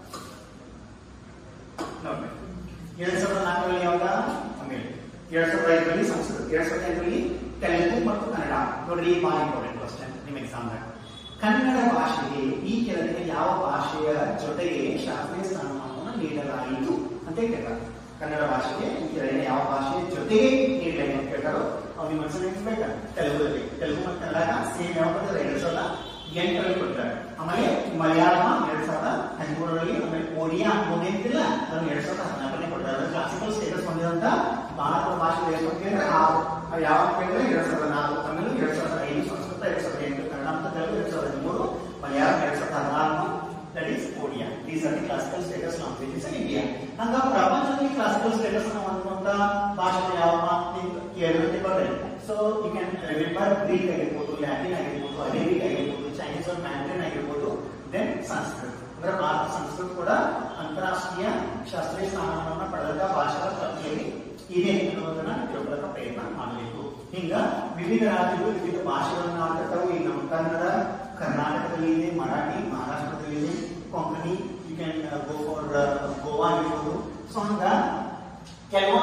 ನೋಡಿ ಎರಡ್ ಸಾವಿರದ ನಾಲ್ಕರಲ್ಲಿ ಯಾವಾಗ ತಮಿಳು ಎರಡ್ ಸಾವಿರದ ಐದರಲ್ಲಿ ಸಂಸ್ಕೃತ ಎರಡ್ ಸಾವಿರದ ಐದರಲ್ಲಿ ತೆಲುಗು ಮತ್ತು ಕನ್ನಡ ನೋಡ್ರಿ ಈ ಭಾಳ ಇಂಪಾರ್ಟೆಂಟ್ ಕ್ವಶನ್ ನಿಮ್ಮ ಎಕ್ಸಾಮ್ದಾಗ ಕನ್ನಡ ಭಾಷೆಗೆ ಈ ಕೆಳಗಿನ ಯಾವ ಭಾಷೆಯ ಜೊತೆಗೆ ಶಾಸ್ತ್ರೀಯ ಸ್ಥಾನಮಾನವನ್ನು ನೀಡಲಾಯಿತು ಅಂತ ಕೇಳ್ತಾರೆ ಕನ್ನಡ ಭಾಷೆಗೆ ಈ ಕೆಳಗಿನ ಯಾವ ಭಾಷೆಯ ಜೊತೆಗೆ ನೀಡಲಾಯಿತು ಅಂತ ಕೇಳ್ತಾರೋ ಅವ್ರಿಗೆ ಮನಸ್ಸಲ್ಲಿ ಇರ್ಬೇಕಾ ತೆಲುಗುದಲ್ಲಿ ತೆಲುಗು ಮತ್ತು ಕನ್ನಡ ಸೇಮ್ ಯಾವ ಕೊಡ್ತಾರೆ ಎರಡ್ ಸಾವಿರದ ಎಂಟರಲ್ಲಿ ಕೊಡ್ತಾರೆ ಆಮೇಲೆ ಮಲಯಾಳಮ ಎರಡ್ ಸಾವಿರದ ಹದಿಮೂರರಲ್ಲಿ ಆಮೇಲೆ ಒಡಿಯಾ ಮುಂದೆ ಅಂತಿಲ್ಲ ಅದನ್ನು ಎರಡ್ ಸಾವಿರದ ಹದಿನಾಲ್ಕನೇ ಕೊಡ್ತಾರೆ ಕ್ಲಾಸಿಕಲ್ ಸ್ಟೇಟಸ್ ಹೊಂದಿದಂತ ಭಾರತದ ಭಾಷೆ ಎಷ್ಟು ಅಂತ ಕೇಳಿದ್ರೆ ಆರು ಅವು ಯಾವ ಕೇಳಿದ್ರೆ ಎರಡ್ ಸಾವಿರದ ನಾಲ್ಕು ತಮಿಳು ಎರಡ್ ಸಾವಿರದ ಐದು ಸಂಸ್ಕೃತ ಎರಡ್ ಸಾವಿರದ ಎಂಟು ಕನ್ನಡ ಮತ್ತು ತೆಲುಗು ಎರಡ್ ಸಾವಿರದ ಹದಿಮೂರು ಮಲಯಾಳಂ ಎರಡ್ ಸಾವಿರದ ಹದಿನಾಲ್ಕು that is Odia these are the classical status languages in India ಹಂಗ ಪ್ರಪಂಚದಲ್ಲಿ ಕ್ಲಾಸಿಕಲ್ ಸ್ಟೇಟಸ್ ಹೊಂದುವಂತ ಭಾಷೆ ಯಾವ ಕೇಳಿದ್ರೆ ಬರ್ರಿ so you can remember Greek ಆಗಿರ್ಬೋದು ಲ್ಯಾಟಿನ್ ಆಗಿರ್ಬೋದು ಅರೇಬಿಕ್ ಆಗಿರ್ಬೋದು ಚೈನೀಸ್ ಆರ್ ಮ್ಯಾಂಡ್ರಿನ್ ಆಗಿರ್ಬೋದು ದೆನ್ ಸಂಸ್ಕೃತ ಅಂದ್ರೆ ಭಾರತ ಸಂಸ್ಕೃತ ಕೂಡ ಅಂತಾರಾಷ್ಟ್ರೀಯ ಶಾಸ್ತ್ರೀಯ ಸ್ಥಾನಮಾನವನ್ನು ಪಡೆದ ಭಾಷಾ ಪಟ್ಟಿಯಲ್ಲಿ ಇದೆ ಅನ್ನೋದನ್ನ ತಿಳ್ಕೊಳ್ಳೋಕೆ ಪ್ರಯತ್ನ ಮಾಡಬೇಕು ಹಿಂಗ ವಿವಿಧ ರಾಜ್ಯಗಳು ವಿವಿಧ ಭಾಷೆಗಳನ್ನ ಆಡ್ತಿರ್ತಾವೆ ಈಗ ನಮ್ಮ ಕನ್ನಡ ಕರ್ನಾಟಕದಲ್ಲಿ ಇದೆ ಮರಾಠಿ ಮಹಾರಾಷ್ಟ್ರದಲ್ಲಿ ಇದೆ Konkani you can go for Goa ಆಗಿರ್ಬೋದು ಸೊ ಹಂಗ ಕೆಲವೊಂದು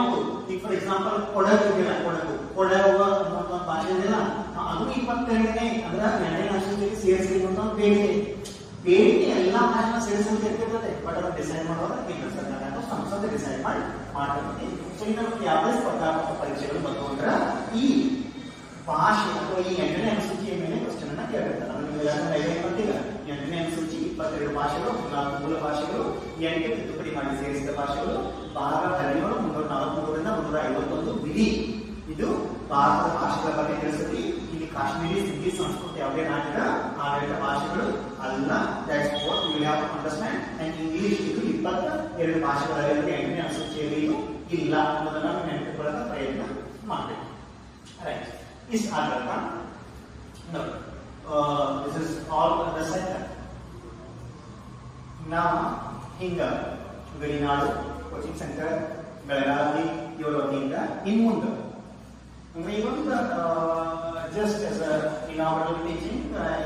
ಈಗ ಫಾರ್ ಎಕ್ಸಾಂಪಲ್ ಕೊಡಗು ಇದೆಯಲ್ಲ ಕೊಡಗು ಕೊಡಗು ಅನ್ನೋ ಒಂದು ಭಾಷೆ ಇದೆಯಲ್ಲ ಅದು ಇಪ್ಪತ್ತೆರಡನೇ ಅಂದ್ರೆ ಎರಡನೇ ರಾಷ್ಟ್ರದಲ್ಲಿ ಸೇರಿಸಿರುವಂತ ಒಂದು ಬೇಡಿಕೆ ಬೇಡಿಕೆ ಎಲ್ಲಾ ಭಾಷೆನ ಸೇರಿಸುವಂತ ಇರ್ತಿರ್ತದೆ ಬಟ್ ಅದನ್ನು ಡಿಸೈಡ್ ಮಾಡೋದು ಕೇಂದ್ರ ಸರ್ಕಾರ ಅಥವಾ ಸಂಸದೆ ಡಿಸೈಡ್ ಮಾಡಿ ಮಾಡ್ತಿರ್ತದೆ ಸೊ ಈಗ ನಮ್ಗೆ ಯಾವುದೇ ಸ್ಪರ್ಧಾತ್ಮಕ ಪರೀಕ್ಷೆಗಳು ಬಂತು ಅಂದ್ರೆ ಈ ಭಾಷೆ ಅಥವಾ ಈ ಎಂಟನೇ ಅನುಸೂಚಿಯ ಮೇಲೆ ಕ್ವಶನ್ ಅನ್ನ ಕೇಳಿರ್ತಾರೆ ನಮಗೆ ಎಲ್ಲರೂ ಐದೇ ಗೊತ್ತಿಲ್ಲ ಎಂಟನೇ ಅನುಸೂಚಿ ಇಪ್ಪತ್ತೆರಡು ಭಾಷೆಗಳು ನಾಲ್ಕು ಮೂಲ ಭಾಷೆಗಳು ಎಂಟು ತಿದ್ದುಪಡಿ ಮಾಡಿ ಸೇರಿಸಿದ ಭಾಷೆಗಳು ಭಾಗ ಹದಿನೇಳು ಮುನ್ನೂರ ನಲವತ್ಮೂರರಿಂದ ಮುನ್ನೂರ ಐವತ್ತೊಂದು ವಿಧಿ ಇದು ಭಾರತದ ಭಾಷೆಗಳ ಬಗ್ಗೆ ತಿಳಿಸುತ್ತಿ ಇಲ್ಲಿ ಕಾಶ್ಮೀರಿ ಸಿಂಧಿ ಸಂಸ್ಕೃತ ಯಾವುದೇ ರಾಜ್ಯದ ಆಡಳಿತ ಭಾಷೆಗಳು ಅಲ್ಲ that's what you have to understand and English ಇದು ಇಪ್ಪತ್ತ ಎರಡು ಭಾಷೆಗಳಲ್ಲಿ ಎಂಟನೇ ಅನುಸೂಚಿಯಲ್ಲಿ ಇದು ಇಲ್ಲ ಅನ್ನೋದನ್ನ ನಾವು ನೆನಪಿಕೊಳ್ಳೋಕೆ ಪ್ರಯತ್ನ ಮಾಡಬೇಕು ರೈಟ್ ಇಷ್ಟು ಆದ್ರಲ್ಲ No. Uh, this is all at the center. Now, ಹಿಂಗ ಗಡಿನಾಡು ಕೋಚಿಂಗ್ ಸೆಂಟರ್ ಬೆಳಗಾವಿ ಇವರ ವತಿಯಿಂದ ಇನ್ ಮುಂದೆ ಅಂದ್ರೆ ಇವೊಂದು just as inaugural teaching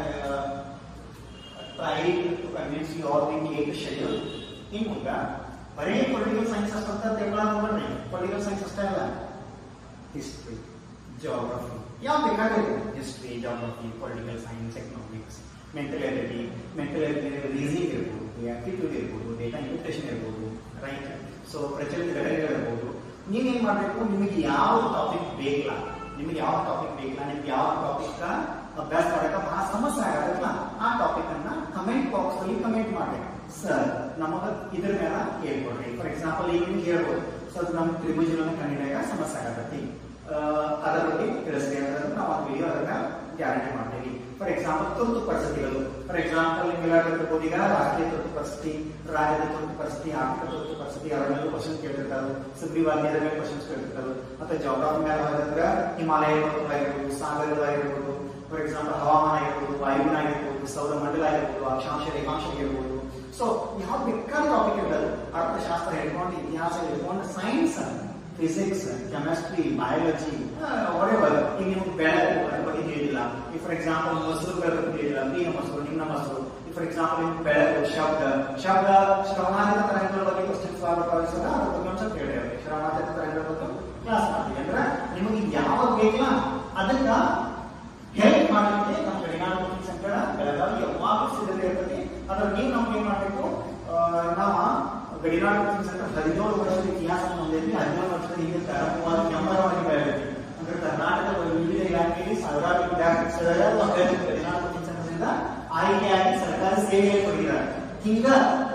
try to convince you all the eighth schedule ಇನ್ ಮುಂದೆ ಬರೀ ಪೊಲಿಟಿಕಲ್ ಸೈನ್ಸ್ ಅಷ್ಟ ಅಂತ ತಿಳ್ಕೊಳ್ಳೋದು ನೋಡ್ರಿ ಪೊಲಿಟಿಕಲ್ ಸೈನ್ಸ್ ಅಷ್ಟೇ ಅಲ್ಲ ಹಿಸ್ಟ್ರಿ geography ಯಾವ ಬೇಕಾದ್ರೆ history geography political science economics mental ability mental reasoning ಇರ್ಬೋದು ಆಪ್ಟಿಟ್ಯೂಡ್ ಇರ್ಬೋದು ಡೇಟಾ ಇಂಟಿಗ್ರೇಷನ್ ಇರ್ಬೋದು ರೈಟ್ ಸೊ ಪ್ರಚಲಿತ ಘಟನೆಗಳು ಇರ್ಬೋದು ನೀವೇನ್ ಮಾಡಬೇಕು ನಿಮಗೆ ಯಾವ ಟಾಪಿಕ್ ಬೇಕಿಲ್ಲ ನಿಮಗೆ ಯಾವ ಟಾಪಿಕ್ ಬೇಕಿಲ್ಲ ನಿಮ್ಗೆ ಯಾವ ಟಾಪಿಕ್ ಅಭ್ಯಾಸ ಮಾಡಕ ಬಹಳ ಸಮಸ್ಯೆ ಆಗತ್ತಲ್ಲ ಆ ಟಾಪಿಕ್ ಅನ್ನ ಕಮೆಂಟ್ ಬಾಕ್ಸ್ ಅಲ್ಲಿ ಕಮೆಂಟ್ ಮಾಡ್ಬೇಕು ಸರ್ ನಮಗ ಇದ್ರ ಮೇಲೆ ಹೇಳ್ಕೊಡ್ರಿ ಫಾರ್ ಎಕ್ಸಾಂಪಲ್ ಈಗ ನಿಮ್ಗೆ ಹೇಳ್ಬೋದು ಸ್ವಲ್ಪ ನಮ್ಮ ತ್ರಿಭುಜನ ಕಂಡಿಡಿಯಾಗ ಸಮಸ್ಯೆ ಆಗತ್ತೆ ಅದರ ಬಗ್ಗೆ ತಿಳಿಸ್ರಿ ಅಂದ್ರೆ ನಾವು ಒಂದು ವಿಡಿಯೋ ಅದನ್ನ ಗ್ಯಾರಂಟಿ ಮಾಡ್ತೀವಿ ಫಾರ್ ಎಕ್ಸಾಂಪಲ್ ತುರ್ತು ಪರಿಸ್ಥಿತಿಗಳು ಫಾರ್ ಎಕ್ಸಾಂಪಲ್ ನಿಮ್ಗೆಲ್ಲ ಗೊತ್ತಿರ್ಬೋದು ಈಗ ರಾಷ್ಟ್ರೀಯ ತುರ್ತು ಪರಿಸ್ಥಿತಿ ರಾಜ್ಯದ ತುರ್ತು ಪರಿಸ್ಥಿತಿ ಆರ್ಥಿಕ ತುರ್ತು ಪರಿಸ್ಥಿತಿ ಅವರ ಮೇಲೆ ಕ್ವಶನ್ ಕೇಳ್ತಿರ್ತಾರೆ ಸುಗ್ರೀವಾಜ್ಞದ ಮೇಲೆ ಕ್ವಶನ್ಸ್ ಕೇಳ್ತಿರ್ತಾರೆ ಮತ್ತೆ ಜಾಗ್ರಫಿ ಮೇಲೆ ಹೋದ್ರೆ ಹಿಮಾಲಯ ಪರ್ವತಗಳಾಗಿರ್ಬೋದು ಸಾಗರಗಳಾಗಿರ್ಬೋದು ಫಾರ್ ಎಕ್ಸಾಂಪಲ್ ಹವಾಮಾನ ಆಗಿರ್ಬೋದು ವಾಯುಗುಣ ಆಗಿರ್ಬೋದು ಸೌರಮಂಡಲ ಆಗಿರ್ಬೋದು ಅಕ್ಷಾಂಶ ರೇಖಾಂಶ ಆಗಿರ್ಬೋದು ಸೊ ಯಾವ ಬೇಕಾದ ಟಾಪಿಕ್ ಇರ್ತದೆ ಅರ್ಥಶಾಸ್ತ್ರ ಹಿಡ್ಕೊಂಡು ಇತಿಹಾಸ ಹಿಡ್ಕೊಂಡು science physics chemistry biology whatever ಈಗ ನಿಮ್ಗೆ ಬೆಳಕು ಅದ್ರ ಬಗ್ಗೆ ತಿಳಿದಿಲ್ಲ ಈ ಫಾರ್ ಎಕ್ಸಾಂಪಲ್ ಮೊಸರು ಬೆಳಕು ತಿಳಿದಿಲ್ಲ ಮೀನ ಮೊಸರು ನಿಮ್ಮ ಮೊಸರು ಫಾರ್ ಎಕ್ಸಾಂಪಲ್ ನಿಮ್ಗೆ ಬೆಳಕು ಶಬ್ದ ಶಬ್ದ ಶ್ರವಣಾತೀತ ತರಂಗಗಳ ಬಗ್ಗೆ ಕ್ವಶನ್ಸ್ ಪ್ರಾರಂಭಿಸಿದ ಅದ್ರ ಬಗ್ಗೆ ಒಂದ್ಸಲ ಕೇಳಿರ್ಬೇಕು ಶ್ರವಣಾತೀತ ತರಂಗಗಳ ಬಗ್ಗೆ ಕ್ಲಾಸ್ ಮಾಡ್ತೀವಿ ಅಂದ್ರೆ ನಿಮಗೆ ಯಾವಾಗ ಬೇಕಿಲ್ಲ ಅದಕ್ಕ ಹೆಲ್ಪ್ ಮಾಡಲಿಕ್ಕೆ ನಮ್ಮ ಗಡಿನಾಡು ಕೋಚಿಂಗ್ ಸೆಂಟರ್ ಬೆಳಗಾವಿ ಯಾವಾಗಲೂ ಸಿದ್ಧತೆ ಇರ್ತದೆ ಅದ್ರ ನೀವು ನಮ್ಗೆ ಏನ್ ಮಾಡ್ಬೇಕು ಆ, ನಾವು ಗಡಿನಾಡು ಕೋಚಿಂಗ್ ಸೆಂಟರ್ ಹದಿನೇಳು ವರ್ಷದ ಇತಿಹಾಸವನ್ನು ಹೊಂದಿದ್ವಿ ಹದಿನೇಳು ವರ್ಷದ ಹಿಂದೆ ಪ್ರಾರಂಭವಾದ ಕೆಂಬರವಾಗಿ ಬೆಳೆದಿದೆ ಅಂದ್ರೆ ಕರ್ನಾಟಕದ ವಿವಿಧ ಇಲಾಖೆಯಲ್ಲಿ ಸಾವಿರಾರು ವಿದ್ಯಾರ್ಥಿ ಸಾವಿರಾರು ಅಭ್ಯರ್ಥಿಗಳು ಗಡಿನಾಡು ಕೋಚಿಂಗ್ ಸೆಂಟರ್ನಿಂದ ಆಯ್ಕೆಯಾಗಿ ಸರ್ಕಾರಿ ಸೇವೆಯನ್ನು ಪಡೆದಿದ್ದಾರೆ ಹಿಂಗ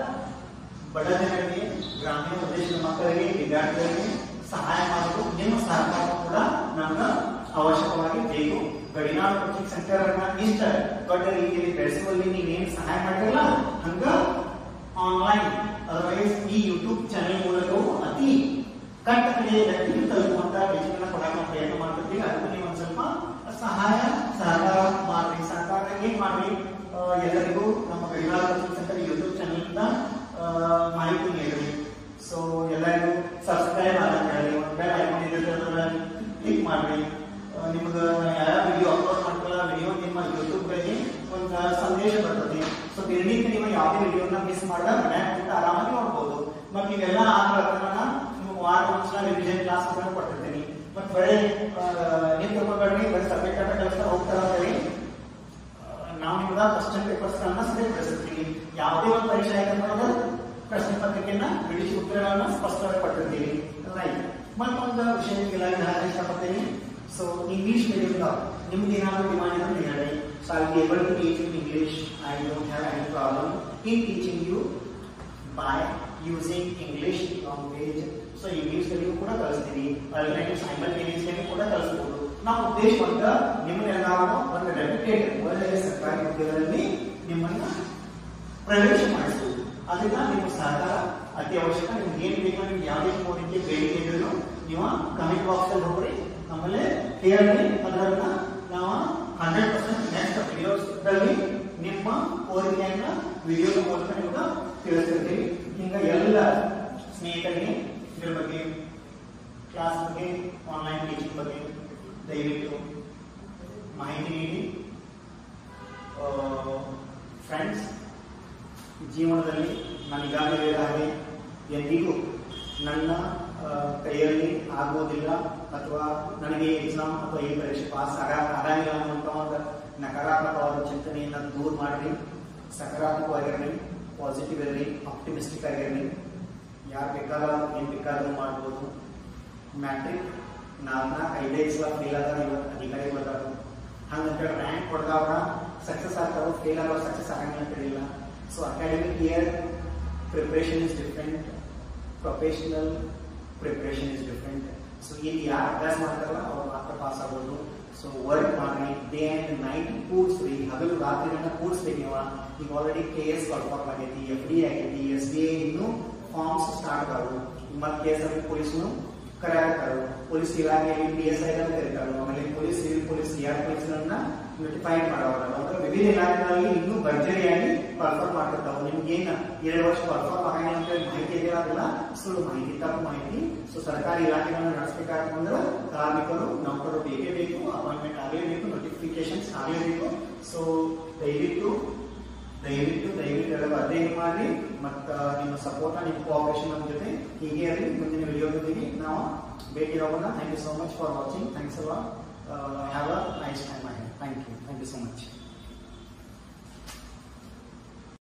ಬಡ ಜನರಿಗೆ ಗ್ರಾಮೀಣ ಪ್ರದೇಶದ ಮಕ್ಕಳಿಗೆ ವಿದ್ಯಾರ್ಥಿಗಳಿಗೆ ಸಹಾಯ ಮಾಡಲು ನಿಮ್ಮ ಸಹಕಾರ ಕೂಡ ನಮ್ಗೆ ಅವಶ್ಯಕವಾಗಿ ಬೇಕು ಗಡಿನಾಡು ಕೋಚಿಂಗ್ ಸೆಂಟರ್ ಅನ್ನ ಇಷ್ಟ ದೊಡ್ಡ ರೀತಿಯಲ್ಲಿ ಬೆಳೆಸುವಲ್ಲಿ ನೀವೇನ್ ಸಹಾಯ ಮಾಡಿರಲ್ಲ ಹಂಗ ಆನ್ಲೈನ್ ಅದರ್ವೈಸ್ ಈ ಯೂಟ್ಯೂಬ್ ಚಾನೆಲ್ ಮೂಲಕವೂ ಅತಿ ಕಟ್ಟ ಕಡೆಯ ವ್ಯಕ್ತಿಗೆ ತಲುಪುವಂತ ಟೀಚಿಂಗ್ ಕೊಡಕ್ಕೆ ಪ್ರಯತ್ನ ಮಾಡ್ತಿರ್ತೀವಿ ಅದಕ್ಕೆ ನೀವು ಒಂದ್ ಸ್ವಲ್ಪ ಸಹಾಯ ಸಹಕಾರ ಮಾಡ್ರಿ ಸಹಕಾರ ಏನ್ ಮಾಡ್ರಿ ಆ, ಎಲ್ಲರಿಗೂ ನಮ್ಮ Gadinadu coaching centre YouTube channel ಇಂದ ಆ, ಮಾಹಿತಿ ನೀಡ್ರಿ ಸೊ ಎಲ್ಲರಿಗೂ ಸಬ್ಸ್ಕ್ರೈಬ್ ಆಗಕ್ಕೆ ಹೇಳಿ ಒಂದು ಬೆಲ್ ಐಕಾನ್ ಇದ್ರೆ ಅದನ್ನ ಕ್ಲಿಕ್ ಮಾಡ್ರಿ ಆ, ನಿಮ್ಗೆ ಯಾವ ವಿಡಿಯೋ ಅಪ್ಲೋಡ್ ಮಾಡ್ಕೊಳ್ಳೋ ವಿಡಿಯೋ ನಿಮ್ಮ ಯೂಟ್ಯೂಬ್ ಗಳಿಗೆ ಒಂದು ಸಂದೇಶ ಬರ್ತದೆ ಸೊ ದಿನನಿತ್ಯ ನೀವು ಯಾವುದೇ ವಿಡಿಯೋನ ಮಿಸ್ ಮಾಡದ ಮನ್ಯಾಗ ಕೂತು ಆರಾಮಾಗಿ ನೋಡ್ಬೋದು ಮತ್ತೆ ಇವೆಲ್ಲ ಆದ ನಿಮ್ಗೆ ವಾರ ಒಂದ್ಸಲ ರಿವಿಷನ್ ಕ್ಲಾಸ್ ಕೊಟ್ಟಿರ್ತೀನಿ ಮತ್ತೆ ಬರೀ ಆ, ನೀವು ತಗೋಬೇಡ್ರಿ ಬರೀ ಸಬ್ಜೆಕ್ಟ್ ಅಂತ ಕೆಲಸ ಹೋಗ್ತಾರ ಹೇಳಿ ನಾವು ನಿಮ್ಗೆ ಕ್ವಶನ್ ಪೇಪರ್ಸ್ ಗಳನ್ನ ಸಿದ್ಧಪಡಿಸಿರ್ತೀವಿ ಯಾವುದೇ ಒಂದು ಪರೀಕ್ಷೆ ಆಯ್ತು ಪ್ರಶ್ನೆ ಪತ್ರಿಕೆಯನ್ನ ಬಿಡಿಸಿ ಉತ್ತರಗಳನ್ನ ಸ್ಪಷ್ಟವಾಗಿ ಕೊಟ್ಟಿರ್ತೀವಿ ರೈಟ್ ಮತ್ತೊಂದು ವಿಷಯಕ್ಕೆಲ್ಲ ನಾನು ಇಷ್ಟಪಡ್ತೀನಿ ಸೊ ಇಂಗ್ಲಿಷ್ ಮೀಡಿಯಂ ನಿಮ್ಗೆ ಏನಾದ್ರು ಡಿಮಾಂಡ್ ಇದ್ರೆ ಹೇಳಿ so I be able to teach in English I don't have any problem in teaching you by using English language so English ನಲ್ಲಿಯೂ ಕೂಡ ಕಲಿಸ್ತೀವಿ ಅಲ್ಟರ್ನೇಟಿವ್ ಸೈಮಲ್ಟೇನಿಯಸ್ಲಿ ಕೂಡ ಕಲಿಸ್ಬೋದು ನಮ್ಮ ಉದ್ದೇಶ ಅಂತ ನಿಮ್ಮನ್ನೆಲ್ಲಾರು ಒಂದು ಡೆಪ್ಯುಟೇಟ್ ಒಳ್ಳೆಯ ಸರ್ಕಾರಿ ಹುದ್ದೆಗಳಲ್ಲಿ ನಿಮ್ಮನ್ನ ಪ್ರವೇಶ ಮಾಡಿಸುವುದು ಅದನ್ನ ನಿಮ್ಮ ಸಹಕಾರ ಅತಿ ಅವಶ್ಯಕ ನಿಮ್ಗೆ ಏನ್ ಬೇಕು ನಿಮ್ಗೆ ಯಾವುದೇ ರೀತಿಯ ಬೇಡಿಕೆ ಇದ್ರು ನೀವು ಕಮೆಂಟ್ ಬಾಕ್ಸ್ ಅಲ್ಲಿ ಹೋಗ್ರಿ ಆಮೇಲೆ ಕೇಳಿ ಅದನ್ನ ನಾವು ಹಂಡ್ರೆಡ್ ಪರ್ಸೆಂಟ್ ನೆಕ್ಸ್ಟ್ ವಿಡಿಯೋಸ್ದಲ್ಲಿ ನಿಮ್ಮ ಕೋರಿಕೆಯನ್ನ ವಿಡಿಯೋದ ಮೂಲಕ ನಿಮ್ಗೆ ತಿಳಿಸ್ತಿರ್ತೀವಿ ಹಿಂಗ ಎಲ್ಲ ಸ್ನೇಹಿತರಿಗೆ ಇದ್ರ ಬಗ್ಗೆ ಕ್ಲಾಸ್ ಬಗ್ಗೆ ಆನ್ಲೈನ್ ಟೀಚಿಂಗ್ ಬಗ್ಗೆ ದಯವಿಟ್ಟು ಮಾಹಿತಿ ನೀಡಿ ಫ್ರೆಂಡ್ಸ್ ಜೀವನದಲ್ಲಿ ನಾನು ಈಗಾಗಲೇ ಹೇಳಿದ ಹಾಗೆ ಎಂದಿಗೂ ನನ್ನ ಆ, ಕೈಯಲ್ಲಿ ಆಗೋದಿಲ್ಲ ಅಥವಾ ನನಗೆ ಎಕ್ಸಾಮ್ ಅಥವಾ ಈ ಪರೀಕ್ಷೆ ಪಾಸ್ ಆಗ ಆಗಂಗಿಲ್ಲ ಅನ್ನುವಂಥ ಒಂದು ನಕಾರಾತ್ಮಕವಾದ ಚಿಂತನೆಯನ್ನ ದೂರ ಮಾಡ್ರಿ ಸಕಾರಾತ್ಮಕವಾಗಿರ್ರಿ ಪಾಸಿಟಿವ್ ಇರ್ರಿ ಆಪ್ಟಿಮಿಸ್ಟಿಕ್ ಆಗಿರ್ರಿ ಯಾರು ಬೇಕಾದ ಏನ್ ಬೇಕಾದ್ರೂ ಮಾಡ್ಬೋದು ಮ್ಯಾಟ್ರಿಕ್ ನಾಲ್ಕು ನಾಲ್ಕು ಐದೈದು ಸಲ ಫೇಲ್ ಆದಾಗ ಇವತ್ತು ಅಧಿಕಾರಿಗಳು ಅದಾರ ಹಂಗಂತೇಳಿ ರ್ಯಾಂಕ್ ಹೊಡೆದವ್ರ ಸಕ್ಸಸ್ ಆಗ್ತಾವ ಫೇಲ್ ಆಗೋರು ಸಕ್ಸಸ್ ಆಗಂಗಿಲ್ಲ ಅಂತ ಹೇಳಿಲ್ಲ so academic year preparation is different professional preparation is different so ಇಲ್ಲಿ ಯಾರು ಅಭ್ಯಾಸ ಮಾಡ್ತಾರಲ್ಲ ಅವ್ರು ಮಾತ್ರ ಪಾಸ್ ಆಗ್ಬೋದು ಸೊ ವರ್ಕ್ ಮಾಡಿ ಡೇ ಅಂಡ್ ನೈಟ್ ಕೂಡ್ಸ್ರಿ ಹಗಲು ರಾತ್ರಿಗಳನ್ನ ಕೂಡಿಸ್ಬೇಕು ನೀವು ಈಗ ಆಲ್ರೆಡಿ ಕೆ ಎಸ್ ಪರ್ಫಾರ್ಮ್ ಆಗೈತಿ ಎಫ್ ಡಿ ಆಗೈತಿ ಎಸ್ ಡಿ ಎ ಇನ್ನೂ ಫಾರ್ಮ್ಸ್ ಸ್ಟಾರ್ಟ್ ಆದವು ಮತ್ತೆ ಕೆ ಎಸ್ ಎಫ್ ಪೊಲೀಸ್ನು ಕರೆಯಾಗ್ತಾರೆ ಪೊಲೀಸ್ ಇಲಾಖೆಯಲ್ಲಿ ಪಿ ಎಸ್ ಐ ಕರೀತಾರೆ ಆಮೇಲೆ ಪೊಲೀಸ್ ಸಿವಿಲ್ ಪೊಲೀಸ್ ಆರ್ ಪೊಲೀಸ್ಗಳನ್ನ ನೋಟಿಫೈ ಮಾಡೋರು ಅಂದ್ರೆ ವಿವಿಧ ಇಲಾಖೆಗಳಲ್ಲಿ ಇನ್ನೂ ಭರ್ಜರಿಯಾಗಿ ಪರ್ಫಾರ್ಮ್ ಮಾಡ್ತಿರ್ತಾವೆ ನಿಮ್ಗೆ ಏನ ಎರಡು ವರ್ಷ ಪರ್ಫಾರ್ಮ್ ಆಗಂಗಿಲ್ಲ ಅಂತ ಹೇಳಿ ಮಾಹಿತಿ ಇದಿರೋದಿಲ್ಲ ಸುಳ್ಳು ಮಾಹಿತಿ ತಪ್ಪು ಮಾಹಿತಿ ಸೊ ಸರ್ಕಾರಿ ಇಲಾಖೆಗಳನ್ನ ನಡೆಸಬೇಕಾದ್ರೆ ಕಾರ್ಮಿಕರು ನೌಕರರು ಬೇಕೇ ಬೇಕು ಅಪಾಯಿಂಟ್ಮೆಂಟ್ ಆಗಲೇಬೇಕು ನೋಟಿಫಿಕೇಶನ್ಸ್ ಆಗಲೇಬೇಕು ಸೊ ದಯವಿಟ್ಟು ದಯವಿಟ್ಟು ದಯವಿಟ್ಟು ಎಲ್ಲ ಅಧ್ಯಯನ ಮಾಡಿ ಮತ್ತು ನಿಮ್ಮ ಸಪೋರ್ಟ್ ನಿಮ್ಮ ಕೋಆಪರೇಷನ್ ನಮ್ಮ ಜೊತೆ ಹೀಗೆ ಇರಲಿ ಮುಂದಿನ ವಿಡಿಯೋದೊಂದಿಗೆ ನಾವು ಭೇಟಿ ಆಗೋಣ thank you so much for watching thanks ಅಲ್ಲ ಹ್ಯಾವ್ ಅ ನೈಸ್ ಟೈಮ್ ಆಗಿ thank you thank you so much